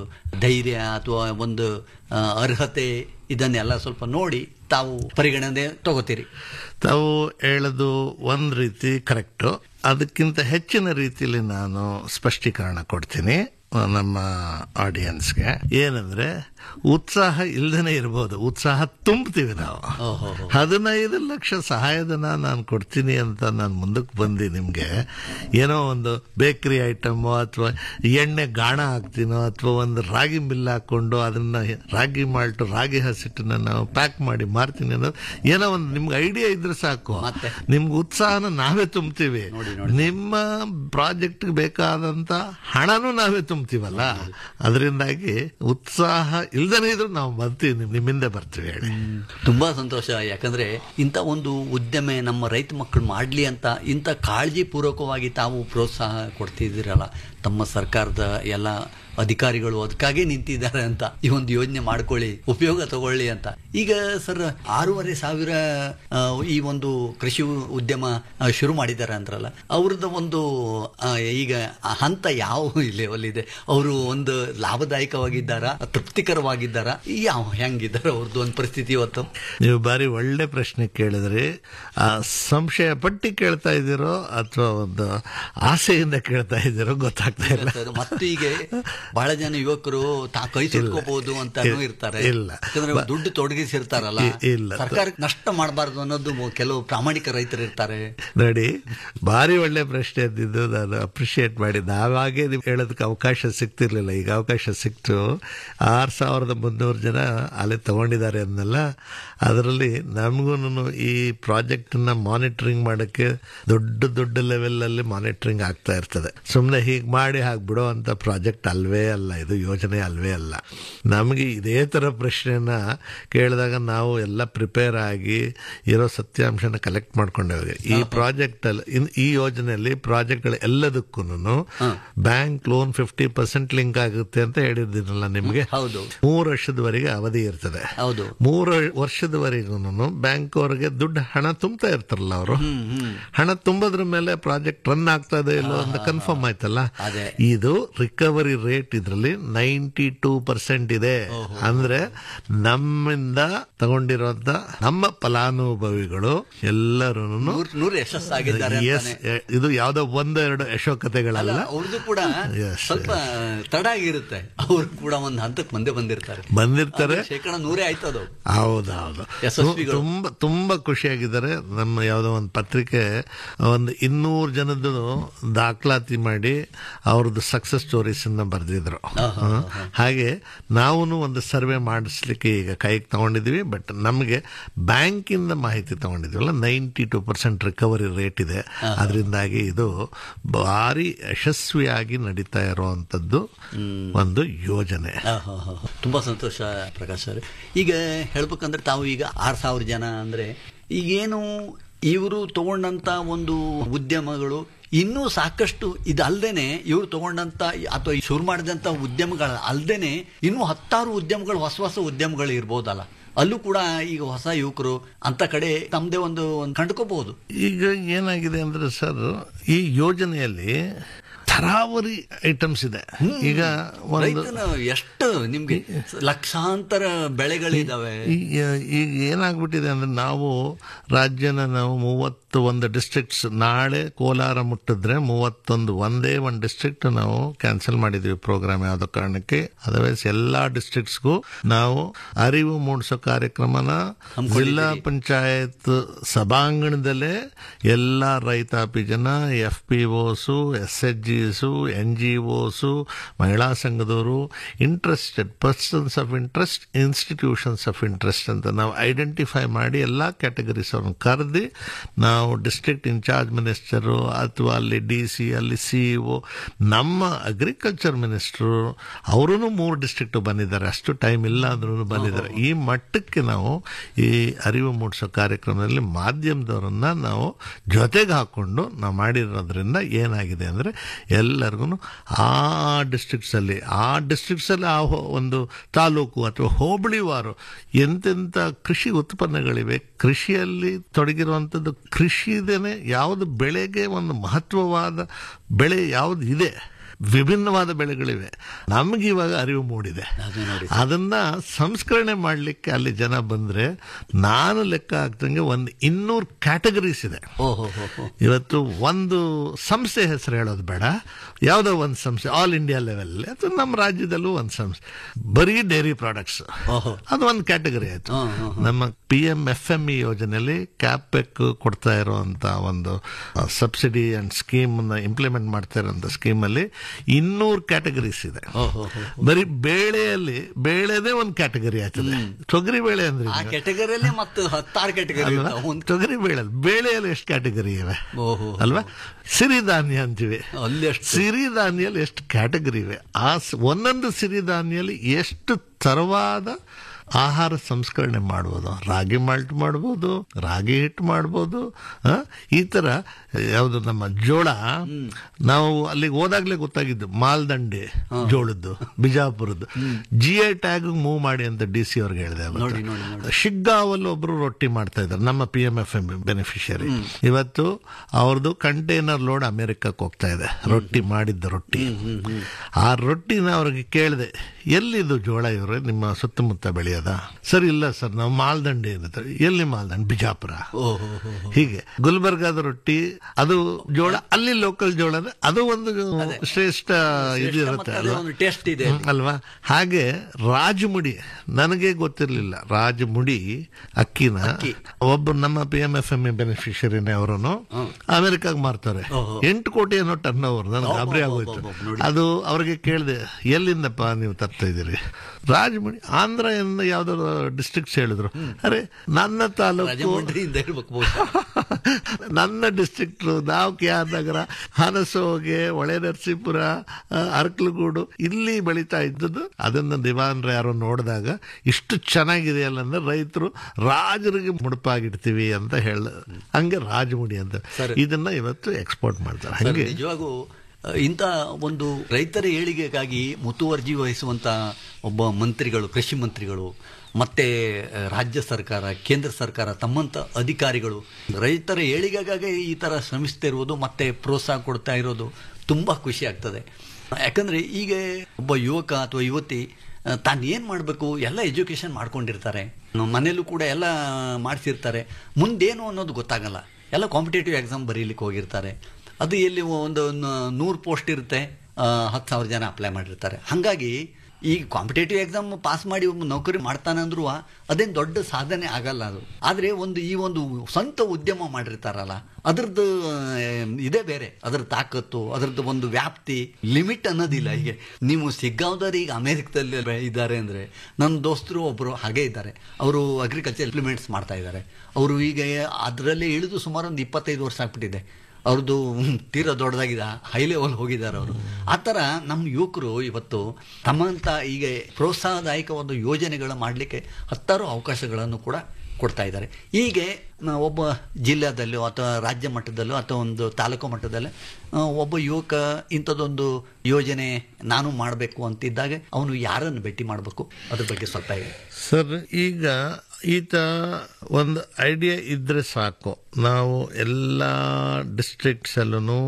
ಧೈರ್ಯ ಅಥವಾ ಒಂದು ಆ, ಅರ್ಹತೆ ಇದನ್ನೆಲ್ಲ ಸ್ವಲ್ಪ ನೋಡಿ ತಾವು ಪರಿಗಣನೆ ತಗೋತೀರಿ ತಾವು ಹೇಳೋದು ಒಂದು ರೀತಿ ಕರೆಕ್ಟು ಅದಕ್ಕಿಂತ ಹೆಚ್ಚಿನ ರೀತಿಯಲ್ಲಿ ನಾನು ಸ್ಪಷ್ಟೀಕರಣ ಕೊಡ್ತೀನಿ ಆ, ನಮ್ಮ ಆಡಿಯನ್ಸ್ಗೆ ಏನಂದ್ರೆ ಉತ್ಸಾಹ ಇಲ್ದೇನೆ ಇರ್ಬೋದು ಉತ್ಸಾಹ ತುಂಬ್ತೀವಿ ನಾವು ಓಹೋ ಹದಿನೈದು ಲಕ್ಷ ಸಹಾಯಧನ ನಾನು ಕೊಡ್ತೀನಿ ಅಂತ ನಾನು ಮುಂದಕ್ಕೆ ಬಂದು ನಿಮಗೆ ಏನೋ ಒಂದು ಬೇಕರಿ ಐಟಮು ಅಥವಾ ಎಣ್ಣೆ ಗಾಣ ಹಾಕ್ತೀನೋ ಅಥವಾ ಒಂದು ರಾಗಿ ಮಿಲ್ ಹಾಕೊಂಡು ಅದನ್ನ ರಾಗಿ ಮಾಲ್ಟು ರಾಗಿ ಹಸಿಟ್ಟನ್ನ ನಾವು ಪ್ಯಾಕ್ ಮಾಡಿ ಮಾರ್ತೀನಿ ಅನ್ನೋದು ಏನೋ ಒಂದು ನಿಮ್ಗೆ ಐಡಿಯಾ ಇದ್ರೆ ಸಾಕು ಮತ್ತೆ? ನಿಮ್ಗೆ ಉತ್ಸಾಹನ ನಾವೇ ತುಂಬ್ತೀವಿ ನಿಮ್ಮ ಪ್ರಾಜೆಕ್ಟ್ ಬೇಕಾದಂತ ಹಣನೂ ನಾವೇ ತುಂಬ್ತೀವಲ್ಲ ಅದರಿಂದಾಗಿ ಉತ್ಸಾಹ ಇಲ್ದೇನೆ ಇದ್ರು ನಾವು ಬರ್ತೀವಿ ನಿಮ್- ನಿಮ್ಮಿಂದ ಬರ್ತೀವಿ ಹೇಳಿ ತುಂಬಾ ಸಂತೋಷ ಯಾಕಂದ್ರೆ ಇಂಥ ಒಂದು ಉದ್ಯಮ ನಮ್ಮ ರೈತ ಮಕ್ಕಳು ಮಾಡ್ಲಿ ಅಂತ ಇಂಥ ಕಾಳಜಿ ಪೂರ್ವಕವಾಗಿ ತಾವು ಪ್ರೋತ್ಸಾಹ ಕೊಡ್ತಿದ್ದೀರಲ್ಲ ತಮ್ಮ ಸರ್ಕಾರದ ಎಲ್ಲ ಅಧಿಕಾರಿಗಳು ಅದಕ್ಕಾಗೇ ನಿಂತಿದ್ದಾರೆ ಅಂತ ಈ ಒಂದು ಯೋಜನೆ ಮಾಡ್ಕೊಳ್ಳಿ ಉಪಯೋಗ ತಗೊಳ್ಳಿ ಅಂತ ಈಗ ಸರ್ ಆರೂವರೆ ಸಾವಿರ ಆ, ಈ ಒಂದು ಕೃಷಿ ಉದ್ಯಮ ಆ, ಶುರು ಮಾಡಿದ್ದಾರೆ ಅಂದ್ರಲ್ಲ ಅವ್ರದ್ದು ಒಂದು ಆ, ಈಗ ಆ ಹಂತ ಯಾವ ಲೆವೆಲ್ ಇದೆ ಅವರು ಒಂದು ಲಾಭದಾಯಕವಾಗಿದ್ದಾರಾ ತೃಪ್ತಿಕರವಾಗಿದ್ದಾರಾ ಯಾವ ಹೆಂಗಿದ್ದಾರೆ ಅವ್ರದ್ದು ಒಂದು ಪರಿಸ್ಥಿತಿ ಇವತ್ತು ನೀವು ಬಾರಿ ಒಳ್ಳೆ ಪ್ರಶ್ನೆ ಕೇಳಿದ್ರಿ ಆ ಸಂಶಯ ಪಟ್ಟಿ ಕೇಳ್ತಾ ಇದ್ದೀರೋ ಅಥವಾ ಒಂದು ಆಸೆಯಿಂದ ಕೇಳ್ತಾ ಇದ್ದೀರೋ ಗೊತ್ತಾಗ್ತಾ ಇಲ್ಲ ಸರ್, ಮತ್ತು ಈಗ ಬಹಳ ಜನ ಯುವಕರು ತಾ ಕೈ ಸುಟ್ಕೋಬಹುದು ಅಂತಾನು ಇಲ್ಲ. ಇರ್ತಾರೆ ಇಲ್ಲ. ಯಾಕಂದ್ರೆ ಬ- ದುಡ್ಡು ತೊಡಗಿಸಿರ್ತಾರಲ್ಲ ಇ- ಇಲ್ಲ. ಸರ್ಕಾರಕ್ಕೆ ನಷ್ಟ ಮಾಡಬಾರ್ದು ಅನ್ನೋದು ಮು- ಕೆಲವು ಪ್ರಾಮಾಣಿಕ ರೈತರು ಇರ್ತಾರೆ ನೋಡಿ ಭಾರಿ ಒಳ್ಳೆ ಪ್ರಶ್ನೆ ಅಂದಿದ್ದು ನಾನು ಅಪ್ರಿಷಿಯೇಟ್ ಮಾಡಿ ನಾವಾಗೆ ನೀವು ಹೇಳೋದಕ್ಕೆ ಅವಕಾಶ ಸಿಗ್ತಿರ್ಲಿಲ್ಲ ಈಗ ಅವಕಾಶ ಸಿಕ್ತು ಆರು ಸಾವಿರದ ಮುನ್ನೂರು ಜನ ಅಲ್ಲಿ ತಗೊಂಡಿದ್ದಾರೆ ಅಂದಲ್ಲ ಅದರಲ್ಲಿ ನಮಗೂ ಈ ಪ್ರಾಜೆಕ್ಟನ್ನ ಮಾನಿಟರಿಂಗ್ ಮಾಡೋಕ್ಕೆ ದೊಡ್ಡ ದೊಡ್ಡ ಲೆವೆಲಲ್ಲಿ ಮಾನಿಟರಿಂಗ್ ಆಗ್ತಾ ಇರ್ತದೆ ಸುಮ್ಮನೆ ಹೀಗೆ ಮಾಡಿ ಹಾಗೆ ಬಿಡೋ ಅಂತ ಪ್ರಾಜೆಕ್ಟ್ ಅಲ್ವೇ ಅಲ್ಲ ಇದು ಯೋಜನೆ ಅಲ್ವೇ ಅಲ್ಲ ನಮಗೆ ಇದೇ ಥರ ಪ್ರಶ್ನೆನ ಕೇಳಿದಾಗ ನಾವು ಎಲ್ಲ ಪ್ರಿಪೇರ್ ಆಗಿ ಇರೋ ಸತ್ಯಾಂಶನ ಕಲೆಕ್ಟ್ ಮಾಡ್ಕೊಂಡೇವೆ ಈ ಪ್ರಾಜೆಕ್ಟ್ ಅಲ್ಲಿ ಇನ್- ಈ ಯೋಜನೆಯಲ್ಲಿ ಪ್ರಾಜೆಕ್ಟ್ಗಳು ಎಲ್ಲದಕ್ಕೂ bank loan fifty percent link ಆಗುತ್ತೆ ಅಂತ ಹೇಳಿದ್ದೀನಲ್ಲ ನಿಮಗೆ ಹೌದು. ಮೂರು ವರ್ಷದವರೆಗೆ ಅವಧಿ ಇರ್ತದೆ ಹೌದು. ಮೂರು ವರ್ಷದವರೆಗೂ ಬ್ಯಾಂಕ್ ಅವರಿಗೆ ದುಡ್ಡು ಹಣ ತುಂಬ್ತಾ ಇರ್ತಾರಲ್ಲ ಅವರು ಹಣ ತುಂಬೋದ್ರ ಮೇಲೆ ಪ್ರಾಜೆಕ್ಟ್ ರನ್ ಆಗ್ತಾ ಇದೆ ಇಲ್ಲೋ ಅಂತ ಕನ್ಫರ್ಮ್ ಆಯ್ತಲ್ಲ ಅದೇ. ಇದು ರಿಕವರಿ ರೇಟ್ ಇದರಲ್ಲಿ ನೈಂಟಿ ಟೂ ಪರ್ಸೆಂಟ್ ಇದೆ ಅಂದ್ರೆ ನಮ್ಮಿಂದ ತಗೊಂಡಿರುವಂತ ನಮ್ಮ ಫಲಾನುಭವಿಗಳು ಎಲ್ಲರೂ ನೂರ್ ನೂರು ಯಶಸ್ಸಾಗಿದ್ದಾರೆ ಎಸ್ ಅಂತಾನೆ. ಇದು ಯಾವ್ದೋ ಒಂದು ಎರಡು ಅಲ್ಲ ಯಶೋಕತೆಗಳಲ್ಲ ಅವ್ರದ್ದು ಕೂಡ Yes, ಸ್ವಲ್ಪ ತಡ ಆಗಿರುತ್ತೆ ಅವ್ರು ಕೂಡ ಒಂದು ಹಂತಕ್ಕೆ ಮುಂದೆ ಬಂದಿರ್ತಾರೆ ಬಂದಿರ್ತಾರೆ ಅದು ಶೇಕಡ ನೂರೇ ಆಯ್ತದು ಹೌದೌದು ಯಶಸ್ವಿಗಳು. ತುಂಬಾ ತುಂಬಾ ಖುಷಿಯಾಗಿದ್ದಾರೆ ನಮ್ಮ ಯಾವುದೋ ಒಂದು ಪತ್ರಿಕೆ ಒಂದು ಇನ್ನೂರು ಜನದ್ದು ದಾಖಲಾತಿ ಮಾಡಿ ಅವ್ರದ್ದು ಸಕ್ಸಸ್ ಸ್ಟೋರೀಸ್ ಅನ್ನ ಬರೆದಿದ್ರು ಹಾಗೆ ನಾವು ಒಂದು ಸರ್ವೆ ಮಾಡಿಸ್ಲಿಕ್ಕೆ ಈಗ ಕೈಗೆ ತಗೊಂಡಿದ್ವಿ ಬಟ್ ನಮಗೆ ಬ್ಯಾಂಕಿಂದ ಮಾಹಿತಿ ತಗೊಂಡಿದ್ವಲ್ಲ ninety two percent recovery rate ಇದೆ ಅದರಿಂದಾಗಿ ಇದು ಭಾರಿ ಯಶಸ್ವಿಯಾಗಿ ನಡೀತಾ ಇರುವಂತದ್ದು ಒಂದು ಯೋಜನೆ ಆಹಾಹಾ. ತುಂಬಾ ಸಂತೋಷ ಪ್ರಕಾಶ್ ಸರ್ ಈಗ ಹೇಳ್ಬೇಕಂದ್ರೆ ತಾವು ಈಗ ಆರ್ ಸಾವಿರ ಜನ ಅಂದ್ರೆ ಈಗೇನು ಇವರು ತಗೊಂಡಂತ ಒಂದು ಉದ್ಯಮಗಳು ಇನ್ನೂ ಸಾಕಷ್ಟು ಇದಲ್ದೇನೆ ಇವರು ತಗೊಂಡಂತ ಅಥವಾ ಈ ಶುರು ಮಾಡಿದಂತ ಉದ್ಯಮಗಳ ಅಲ್ದೇನೆ ಇನ್ನೂ ಹತ್ತಾರು ಉದ್ಯಮಗಳು ಹೊಸ ಹೊಸ ಉದ್ಯಮಗಳು ಇರ್ಬೋದಲ್ಲ ಅಲ್ಲೂ ಕೂಡ ಈಗ ಹೊಸ ಯುವಕರು ಅಂತ ಕಡೆ ತಮ್ಮದೇ ಒಂದು ಒಂದು ಕಂಡುಕೋಬಹುದು ಈಗ ಏನಾಗಿದೆ ಅಂದ್ರೆ ಸರ್ ಈ ಯೋಜನೆಯಲ್ಲಿ ತರಾವರಿ ಐಟಮ್ಸ್ ಇದೆ ಈಗ ಒಂದು ರೈತನ ಎಷ್ಟು ನಿಮ್ಗೆ ಲಕ್ಷಾಂತರ ಬೆಳೆಗಳಿದಾವೆ ಈಗ ಈಗ ಏನಾಗ್ಬಿಟ್ಟಿದೆ ಅಂದ್ರೆ ನಾವು ರಾಜ್ಯನ ನಾವು ಮೂವತ್ತು ಒಂದು ಡಿಸ್ಟ್ರಿಕ್ಟ್ಸ್ ನಾಳೆ ಕೋಲಾರ ಮುಟ್ಟಿದ್ರೆ ಮೂವತ್ತೊಂದು ಒಂದೇ ಒಂದು ಡಿಸ್ಟ್ರಿಕ್ಟ್ ನಾವು ಕ್ಯಾನ್ಸಲ್ ಮಾಡಿದ್ವಿ ಪ್ರೋಗ್ರಾಮ್ ಯಾವ್ದೋ ಕಾರಣಕ್ಕೆ ಅದರ್ವೈಸ್ ಎಲ್ಲಾ ಡಿಸ್ಟ್ರಿಕ್ಟ್ಸ್ಗೂ ನಾವು ಅರಿವು ಮೂಡಿಸೋ ಕಾರ್ಯಕ್ರಮನ ಜಿಲ್ಲಾ ಪಂಚಾಯತ್ ಸಭಾಂಗಣದಲ್ಲೇ ಎಲ್ಲ ರೈತಾಪಿ ಜನ F P Os S H Gs N G Os ಮಹಿಳಾ ಸಂಘದವರು interested persons of interest institutions of interest ಅಂತ ನಾವು ಐಡೆಂಟಿಫೈ ಮಾಡಿ ಎಲ್ಲ ಕ್ಯಾಟಗರೀಸ್ ಅವ್ರನ್ನ ಕರೆದು ನಾವು ಡಿಸ್ಟ್ರಿಕ್ಟ್ ಇನ್ಚಾರ್ಜ್ ಮಿನಿಸ್ಟರು ಅಥವಾ ಅಲ್ಲಿ ಡಿ ಸಿ ಅಲ್ಲಿ ಸಿ ಒ ನಮ್ಮ ಅಗ್ರಿಕಲ್ಚರ್ ಮಿನಿಸ್ಟ್ರು ಅವರೂ ಮೂರು ಡಿಸ್ಟ್ರಿಕ್ಟ್ ಬಂದಿದ್ದಾರೆ ಅಷ್ಟು ಟೈಮ್ ಇಲ್ಲ ಅಂದ್ರೂ ಬಂದಿದ್ದಾರೆ ಈ ಮಟ್ಟಕ್ಕೆ ನಾವು ಈ ಅರಿವು ಮೂಡಿಸೋ ಕಾರ್ಯಕ್ರಮದಲ್ಲಿ ಮಾಧ್ಯಮದವರನ್ನ ನಾವು ಜೊತೆಗೆ ಹಾಕೊಂಡು ನಾವು ಮಾಡಿರೋದ್ರಿಂದ ಏನಾಗಿದೆ ಅಂದರೆ ಎಲ್ಲರಿಗೂ ಆ ಡಿಸ್ಟ್ರಿಕ್ಟ್ಸ್ ಅಲ್ಲಿ ಆ ಡಿಸ್ಟ್ರಿಕ್ಟ್ಸ್ ಅಲ್ಲಿ ಆ ಹೋ- ಒಂದು ತಾಲೂಕು ಅಥವಾ ಹೋಬಳಿವಾರು ಎಂತೆಂಥ ಕೃಷಿ ಉತ್ಪನ್ನಗಳಿವೆ ಕೃಷಿಯಲ್ಲಿ ತೊಡಗಿರುವಂಥದ್ದು ಕೃಷಿದೇನೆ ಯಾವುದು ಬೆಳೆಗೆ ಒಂದು ಮಹತ್ವವಾದ ಬೆಳೆ ಯಾವುದು ಇದೆ ವಿಭಿನ್ನವಾದ ಬೆಳೆಗಳಿವೆ ನಮ್ಗೆ ಇವಾಗ ಅರಿವು ಮೂಡಿದೆ ಅದನ್ನ ಸಂಸ್ಕರಣೆ ಮಾಡಲಿಕ್ಕೆ ಅಲ್ಲಿ ಜನ ಬಂದ್ರೆ ನಾನು ಲೆಕ್ಕ ಹಾಕ್ದಂಗೆ ಒಂದು ಇನ್ನೂರು ಕ್ಯಾಟಗರೀಸ್ ಇದೆ ಓಹೋ ಹೋ ಹೋ ಇವತ್ತು ಒಂದು ಸಂಸ್ಥೆ ಹೆಸರು ಹೇಳೋದು ಬೇಡ ಯಾವುದೋ ಒಂದು ಸಂಸ್ಥೆ ಆಲ್ ಇಂಡಿಯಾ ಲೆವೆಲ್ ಅಥವಾ ನಮ್ಮ ರಾಜ್ಯದಲ್ಲೂ ಒಂದು ಸಂಸ್ಥೆ ಬರೀ ಡೈರಿ ಪ್ರಾಡಕ್ಟ್ಸ್ ಅದು ಒಂದು ಕ್ಯಾಟಗರಿ ಆಯ್ತು ನಮ್ಮ P M F M E ಯೋಜನೆಯಲ್ಲಿ ಕ್ಯಾಪೆಕ್ ಕೊಡ್ತಾ ಇರುವಂತ ಒಂದು ಸಬ್ಸಿಡಿ ಅಂಡ್ ಸ್ಕೀಮ್ ಇಂಪ್ಲಿಮೆಂಟ್ ಮಾಡ್ತಾ ಇರುವಂತ ಸ್ಕೀಮ್ ಅಲ್ಲಿ ಇನ್ನೂರು ಕ್ಯಾಟಗರೀಸ್ ಇದೆ ಬರೀ ಬೇಳೆಯಲ್ಲಿ ಬೇಳೆದೇ ಒಂದು ಕ್ಯಾಟಗರಿ ಆಯ್ತದೆ ತೊಗರಿ ಬೇಳೆ ಅಂದ್ರೆ ಆ ಏನು? ಕ್ಯಾಟಗರಿಯಲ್ಲಿ ಮತ್ತು ಹತ್ತಾರು ಕ್ಯಾಟಗರಿ ಅಲ್ವಾ? ತೊಗರಿ ಬೇಳೆ ಬೇಳೆಯಲ್ಲಿ ಎಷ್ಟು ಕ್ಯಾಟಗರಿ ಇವೆ ಓಹೋ. ಅಲ್ವಾ ಸಿರಿಧಾನ್ಯ ಅಂತೀವಿ ಅಲ್ಲಿ ಎಷ್ಟು ಸಿರಿಧಾನ್ಯಲ್ಲಿ ಎಷ್ಟು ಕ್ಯಾಟಗರಿ ಇವೆ ಆ ಸ್- ಒಂದೊಂದು ಸಿರಿಧಾನ್ಯಲ್ಲಿ ಎಷ್ಟು ತರವಾದ ಆಹಾರ ಸಂಸ್ಕರಣೆ ಮಾಡ್ಬೋದು ರಾಗಿ ಮಾಲ್ಟ್ ಮಾಡ್ಬೋದು ರಾಗಿ ಹಿಟ್ಟು ಮಾಡ್ಬೋದು ಆ, ಈ ತರ ಯಾವುದು ನಮ್ಮ ಜೋಳ ನಾವು ಅಲ್ಲಿಗೆ ಹೋದಾಗ್ಲೇ ಗೊತ್ತಾಗಿದ್ದು ಮಾಲ್ದಂಡೆ ಜೋಳದ್ದು ಬಿಜಾಪುರದ್ದು ಜಿ ಐ ಟ್ಯಾಗ್ ಮೂವ್ ಮಾಡಿ ಅಂತ ಡಿ ಸಿ ಅವ್ರಿಗೆ ಹೇಳಿದೆ ಅವತ್ತು. ನೋಡಿ, ನೋಡಿ, ನೋಡಿ. ಶಿಗ್ಗಾವಲ್ಲಿ ಒಬ್ರು ರೊಟ್ಟಿ ಮಾಡ್ತಾ ಇದ್ದಾರೆ ನಮ್ಮ P M F M beneficiary ಇವತ್ತು ಅವ್ರದ್ದು ಕಂಟೈನರ್ ಲೋಡ್ ಅಮೆರಿಕಕ್ಕೆ ಹೋಗ್ತಾ ಇದೆ ರೊಟ್ಟಿ ಮಾಡಿದ್ದ ರೊಟ್ಟಿ ಆ ರೊಟ್ಟಿನ ಅವ್ರಿಗೆ ಕೇಳಿದೆ ಎಲ್ಲಿದು ಜೋಳ ಇವ್ರೆ ನಿಮ್ಮ ಸುತ್ತಮುತ್ತ ಬೆಳೆಯೋದ ಸರ್ ಇಲ್ಲ ಸರ್ ನಾವು ಮಾಲ್ದಂಡೆ ಇರುತ್ತೆ ಎಲ್ಲಿ ಮಾಲ್ದಂಡೆ ಬಿಜಾಪುರ ಹೀಗೆ ಗುಲ್ಬರ್ಗಾದ ರೊಟ್ಟಿ ಅದು ಜೋಳ ಅಲ್ಲಿ ಲೋಕಲ್ ಜೋಳ ಅಂದ್ರೆ ಅದು ಒಂದು ಶ್ರೇಷ್ಠ ಇದು ಇರುತ್ತೆ ಮತ್ತೆ ಅದು ಅಲ್ವಾ ಒಂದು ಟೇಸ್ಟ್ ಇದೆ ಹ್ಮ್, ಅಲ್ವಾ ಹಾಗೆ ರಾಜಮುಡಿ ನನಗೆ ಗೊತ್ತಿರಲಿಲ್ಲ ರಾಜಮುಡಿ ಅಕ್ಕಿನ ಒಬ್ಬ ನಮ್ಮ P M F M A ಬೆನಿಫಿಷರಿನೇ ಅವರನ್ನು ಅಮೆರಿಕಾಗ್ ಮಾರ್ತಾರೆ ಎಂಟು ಕೋಟಿ ಏನೋ ಟರ್ನ್ ಓವರ್ ನನಗೆ ಗಾಬರಿ ಆಗೋಯ್ತು ಅದು ಅವ್ರಿಗೆ ಕೇಳಿದೆ ಎಲ್ಲಿಂದಪ್ಪ ನೀವು ತರ್ತಾ ಇದ್ದೀರಿ ರಾಜಮುಡಿ ಆಂಧ್ರ ಎಂದ ಯಾವ್ದಾದ್ರು ಡಿಸ್ಟ್ರಿಕ್ಟ್ಸ್ ಹೇಳಿದ್ರು ಅರೆ ನನ್ನ ತಾಲೂಕು ರಾಜಮಂಡ್ರಿಯಿಂದ ಇರ್ಬೇಕು ಬಹುಶಃ. ನನ್ನ ಡಿಸ್ಟ್ರಿಕ್ಟ್ ನಾವು ಕೆ ಆರ್ ನಗರ ಹನಸೋಗೆ ಹೊಳೆ ನರಸೀಪುರ ಆ, ಅರ್ಕಲಗೂಡು ಇಲ್ಲಿ ಬೆಳೀತಾ ಇದ್ದದ್ದು ಅದನ್ನ ದಿವಾನ್ರ ಯಾರೋ ನೋಡಿದಾಗ ಇಷ್ಟು ಚೆನ್ನಾಗಿದೆ ಅಲ್ಲ ಅಂದ್ರೆ ರೈತರು ರಾಜರಿಗೆ ಮುಡುಪಾಗಿಡ್ತೀವಿ ಅಂತ ಹೇಳ ಹಂಗೆ ರಾಜಮುಡಿ ಅಂತ ಇದನ್ನ ಇವತ್ತು ಎಕ್ಸ್ಪೋರ್ಟ್ ಮಾಡ್ತಾರೆ ಸರ್, ಹಂಗೆ ನಿಜವಾಗೂ ಅ, ಇಂಥ ಒಂದು ರೈತರ ಏಳಿಗೆಗಾಗಿ ಮುತುವರ್ಜಿ ವಹಿಸುವಂತ ಒಬ್ಬ ಮಂತ್ರಿಗಳು ಕೃಷಿ ಮಂತ್ರಿಗಳು ಮತ್ತೆ ಅ, ರಾಜ್ಯ ಸರ್ಕಾರ ಕೇಂದ್ರ ಸರ್ಕಾರ ತಮ್ಮಂತ ಅಧಿಕಾರಿಗಳು ರೈತರ ಏಳಿಗೆಗಾಗಿ ಈ ತರ ಶ್ರಮಿಸ್ತಾ ಇರುವುದು ಮತ್ತೆ ಪ್ರೋತ್ಸಾಹ ಕೊಡ್ತಾ ಇರೋದು ತುಂಬಾ ಖುಷಿ ಆಗ್ತದೆ ಯಾಕಂದ್ರೆ ಈಗ ಒಬ್ಬ ಯುವಕ ಅಥವಾ ಯುವತಿ ಆ, ತಾನು ಏನು ಮಾಡಬೇಕು ಎಲ್ಲ ಎಜುಕೇಶನ್ ಮಾಡ್ಕೊಂಡಿರ್ತಾರೆ ನಮ್ಮ ಮನೇಲೂ ಕೂಡ ಎಲ್ಲ ಮಾಡಿಸಿರ್ತಾರೆ ಮುಂದೇನು ಅನ್ನೋದು ಗೊತ್ತಾಗಲ್ಲ ಎಲ್ಲ ಕಾಂಪಿಟೇಟಿವ್ ಎಕ್ಸಾಮ್ ಬರೀಲಿಕ್ಕೆ ಹೋಗಿರ್ತಾರೆ ಅದು ಎಲ್ಲಿ ಒಂದು ನೂರು ಪೋಸ್ಟ್ ಇರುತ್ತೆ ಹತ್ತು ಸಾವಿರ ಜನ ಅಪ್ಲೈ ಮಾಡಿರ್ತಾರೆ ಹಾಗಾಗಿ ಈ ಕಾಂಪಿಟೇಟಿವ್ ಎಕ್ಸಾಮ್ ಪಾಸ್ ಮಾಡಿ ಒಬ್ಬ ನೌಕರಿ ಮಾಡ್ತಾನೆ ಅಂದ್ರೂ ಅದೇನು ದೊಡ್ಡ ಸಾಧನೆ ಆಗಲ್ಲ ಅದು ಆದರೆ ಒಂದು ಈ ಒಂದು ಸ್ವಂತ ಉದ್ಯಮ ಮಾಡಿರ್ತಾರಲ್ಲ ಅದ್ರದ್ದು ಆ, ಇದೇ ಬೇರೆ ಅದ್ರ ತಾಕತ್ತು ಅದ್ರದ್ದು ಒಂದು ವ್ಯಾಪ್ತಿ ಲಿಮಿಟ್ ಅನ್ನೋದಿಲ್ಲ ಹೀಗೆ ನೀವು ಸಿಗ್ಗಾವ್ದವ್ರು ಈಗ ಅಮೆರಿಕದಲ್ಲಿ ಇದ್ದಾರೆ ಅಂದರೆ ನನ್ನ ದೋಸ್ತರು ಒಬ್ಬರು ಹಾಗೆ ಇದ್ದಾರೆ ಅವರು ಅಗ್ರಿಕಲ್ಚರ್ ಇಂಪ್ಲಿಮೆಂಟ್ಸ್ ಮಾಡ್ತಾ ಇದ್ದಾರೆ ಅವರು ಈಗ ಅದರಲ್ಲೇ ಇಳಿದು ಸುಮಾರು ಒಂದು ಇಪ್ಪತ್ತೈದು ವರ್ಷ ಆಗ್ಬಿಟ್ಟಿದೆ ಅವ್ರದ್ದು ತೀರಾ ದೊಡ್ಡದಾಗಿದೆ ಹೈ ಲೆವೆಲ್ ಹೋಗಿದ್ದಾರೆ ಅವರು ಆ ಥರ ನಮ್ಮ ಯುವಕರು ಇವತ್ತು ತಮ್ಮಂತ ಈಗ ಪ್ರೋತ್ಸಾಹದಾಯಕ ಒಂದು ಯೋಜನೆಗಳು ಮಾಡಲಿಕ್ಕೆ ಹತ್ತಾರು ಅವಕಾಶಗಳನ್ನು ಕೂಡ ಕೊಡ್ತಾ ಇದ್ದಾರೆ ಹೀಗೆ ನ- ಒಬ್ಬ ಜಿಲ್ಲೆದಲ್ಲೋ ಅಥವಾ ರಾಜ್ಯ ಮಟ್ಟದಲ್ಲೋ ಅಥವಾ ಒಂದು ತಾಲೂಕು ಮಟ್ಟದಲ್ಲೇ ಆ, ಒಬ್ಬ ಯುವಕ ಇಂಥದ್ದೊಂದು ಯೋಜನೆ ನಾನು ಮಾಡಬೇಕು ಅಂತಿದ್ದಾಗ ಅವನು ಯಾರನ್ನು ಭೇಟಿ ಮಾಡಬೇಕು ಅದ್ರ ಬಗ್ಗೆ ಸ್ವಲ್ಪ ಹೇಳಿ ಸರ್ ಈಗ ಈತ ಒಂದು ಐಡಿಯಾ ಇದ್ರೆ ಸಾಕು ನಾವು ಎಲ್ಲ ಡಿಸ್ಟ್ರಿಕ್ಟ್ಸಲ್ಲೂ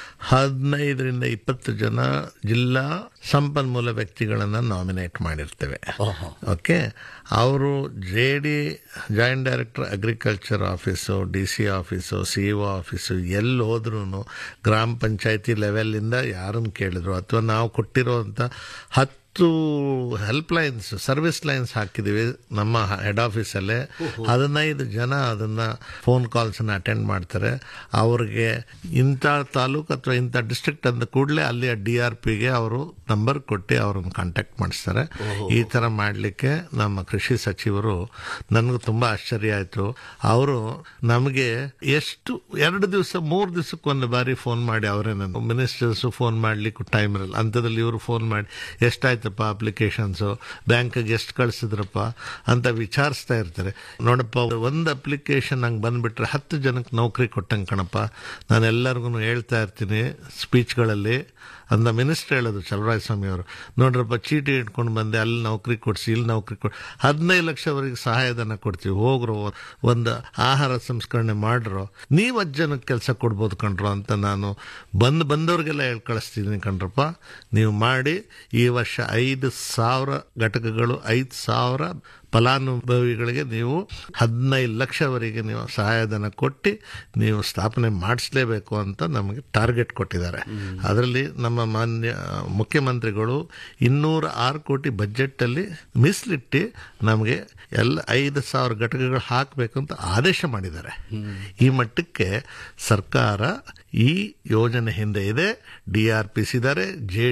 ಹದಿನೈದರಿಂದ ಇಪ್ಪತ್ತು ಜನ ಜಿಲ್ಲಾ ಸಂಪನ್ಮೂಲ ವ್ಯಕ್ತಿಗಳನ್ನು ನಾಮಿನೇಟ್ ಮಾಡಿರ್ತೇವೆ ಓಕೆ ಅವರು J D joint director agriculture office D C office C O office ಎಲ್ಲಿ ಹೋದ್ರೂ ಗ್ರಾಮ ಪಂಚಾಯತಿ ಲೆವೆಲಿಂದ ಯಾರನ್ನು ಕೇಳಿದ್ರು ಅಥವಾ ನಾವು ಕೊಟ್ಟಿರೋಂಥ ಹತ್ತು ಹೆಲ್ಪ್ ಲೈನ್ಸ್ ಸರ್ವಿಸ್ ಲೈನ್ಸ್ ಹಾಕಿದ್ದೀವಿ ನಮ್ಮ ಹೆಡ್ ಆಫೀಸಲ್ಲೇ ಹದಿನೈದು ಜನ ಅದನ್ನು ಫೋನ್ ಕಾಲ್ಸನ್ನು ಅಟೆಂಡ್ ಮಾಡ್ತಾರೆ ಅವ್ರಿಗೆ ಇಂಥ ತಾಲೂಕು ಅಥವಾ ಇಂಥ ಡಿಸ್ಟ್ರಿಕ್ಟ್ ಅಂದ ಕೂಡಲೇ ಅಲ್ಲಿ ಡಿ ಆರ್ ಪಿಗೆ ಅವರು ನಂಬರ್ ಕೊಟ್ಟು ಅವ್ರನ್ನ ಕಾಂಟ್ಯಾಕ್ಟ್ ಮಾಡಿಸ್ತಾರೆ ಈ ಥರ ಮಾಡಲಿಕ್ಕೆ ನಮ್ಮ ಕೃಷಿ ಸಚಿವರು ನನಗೂ ತುಂಬ ಆಶ್ಚರ್ಯ ಆಯಿತು ಅವರು ನಮಗೆ ಎಷ್ಟು ಎರಡು ದಿವಸ ಮೂರು ದಿವಸಕ್ಕೆ ಒಂದು ಬಾರಿ ಫೋನ್ ಮಾಡಿ ಅವರೇ ನನ್ನ ಮಿನಿಸ್ಟರ್ಸು ಫೋನ್ ಮಾಡಲಿಕ್ಕೂ ಟೈಮ್ ಇರಲ್ಲ ಅಂಥದ್ರಲ್ಲಿ ಇವರು ಫೋನ್ ಮಾಡಿ ಎಷ್ಟಾಯ್ತಪ್ಪ ಅಪ್ಲಿಕೇಶನ್ಸು ಬ್ಯಾಂಕಿಗೆ ಎಷ್ಟು ಕಳಿಸಿದ್ರಪ್ಪ ಅಂತ ವಿಚಾರಿಸ್ತಾ ಇರ್ತಾರೆ ನೋಡಪ್ಪ ಒಂದು ಅಪ್ಲಿಕೇಶನ್ ಹಂಗೆ ಬಂದ್ಬಿಟ್ರೆ ಹತ್ತು ಜನಕ್ಕೆ ನೌಕರಿ ಕೊಟ್ಟಂಗೆ ಕಣಪ್ಪ ನಾನು ಎಲ್ಲರಿಗೂ ಹೇಳ್ತಾ ಇರ್ತೀನಿ ಸ್ಪೀಚ್ಗಳಲ್ಲಿ ಅಂದ ಮಿನಿಸ್ಟರ್ ಹೇಳೋದು ಚಲರಾಯ ಸ್ವಾಮಿ ಅವರು ನೋಡ್ರಪ್ಪ ಚೀಟಿ ಇಟ್ಕೊಂಡು ಬಂದೆ ಅಲ್ಲಿ ನೌಕರಿ ಕೊಡಿಸಿ ಇಲ್ಲಿ ನೌಕರಿ ಕೊಡಿ ಹದಿನೈದು ಲಕ್ಷವರೆಗೆ ಸಹಾಯಧನ ಕೊಡ್ತೀವಿ ಹೋಗ್ರು ಒಂದು ಆಹಾರ ಸಂಸ್ಕರಣೆ ಮಾಡ್ರು ನೀವು ಹತ್ತು ಜನಕ್ಕೆ ಕೆಲಸ ಕೊಡ್ಬೋದು ಕಣ್ರು ಅಂತ ನಾನು ಬಂದು ಬಂದವ್ರಿಗೆಲ್ಲ ಹೇಳಿ ಕಳಿಸ್ತೀನಿ ಕಣ್ರಪ್ಪ ನೀವು ಮಾಡಿ ಈ ವರ್ಷ ಐದು ಸಾವಿರ ಘಟಕಗಳು ಐದು ಸಾವಿರ ಫಲಾನುಭವಿಗಳಿಗೆ ನೀವು ಹದಿನೈದು ಲಕ್ಷವರೆಗೆ ನೀವು ಸಹಾಯಧನ ಕೊಟ್ಟು ನೀವು ಸ್ಥಾಪನೆ ಮಾಡಿಸ್ಲೇಬೇಕು ಅಂತ ನಮಗೆ ಟಾರ್ಗೆಟ್ ಕೊಟ್ಟಿದ್ದಾರೆ ಅದರಲ್ಲಿ ನಮ್ಮ ಮಾನ್ಯ ಮುಖ್ಯಮಂತ್ರಿಗಳು ಇನ್ನೂರ ಆರು ಕೋಟಿ ಬಜೆಟಲ್ಲಿ ಮೀಸಲಿಟ್ಟು ನಮಗೆ ಎಲ್ಲ ಐದು ಸಾವಿರ ಘಟಕಗಳು ಹಾಕಬೇಕು ಅಂತ ಆದೇಶ ಮಾಡಿದ್ದಾರೆ ಈ ಮಟ್ಟಕ್ಕೆ ಸರ್ಕಾರ ಈ ಯೋಜನೆ ಹಿಂದೆ ಇದೆ ಡಿ ಆರ್ ಪಿ ಸಿದ್ದಾರೆ J D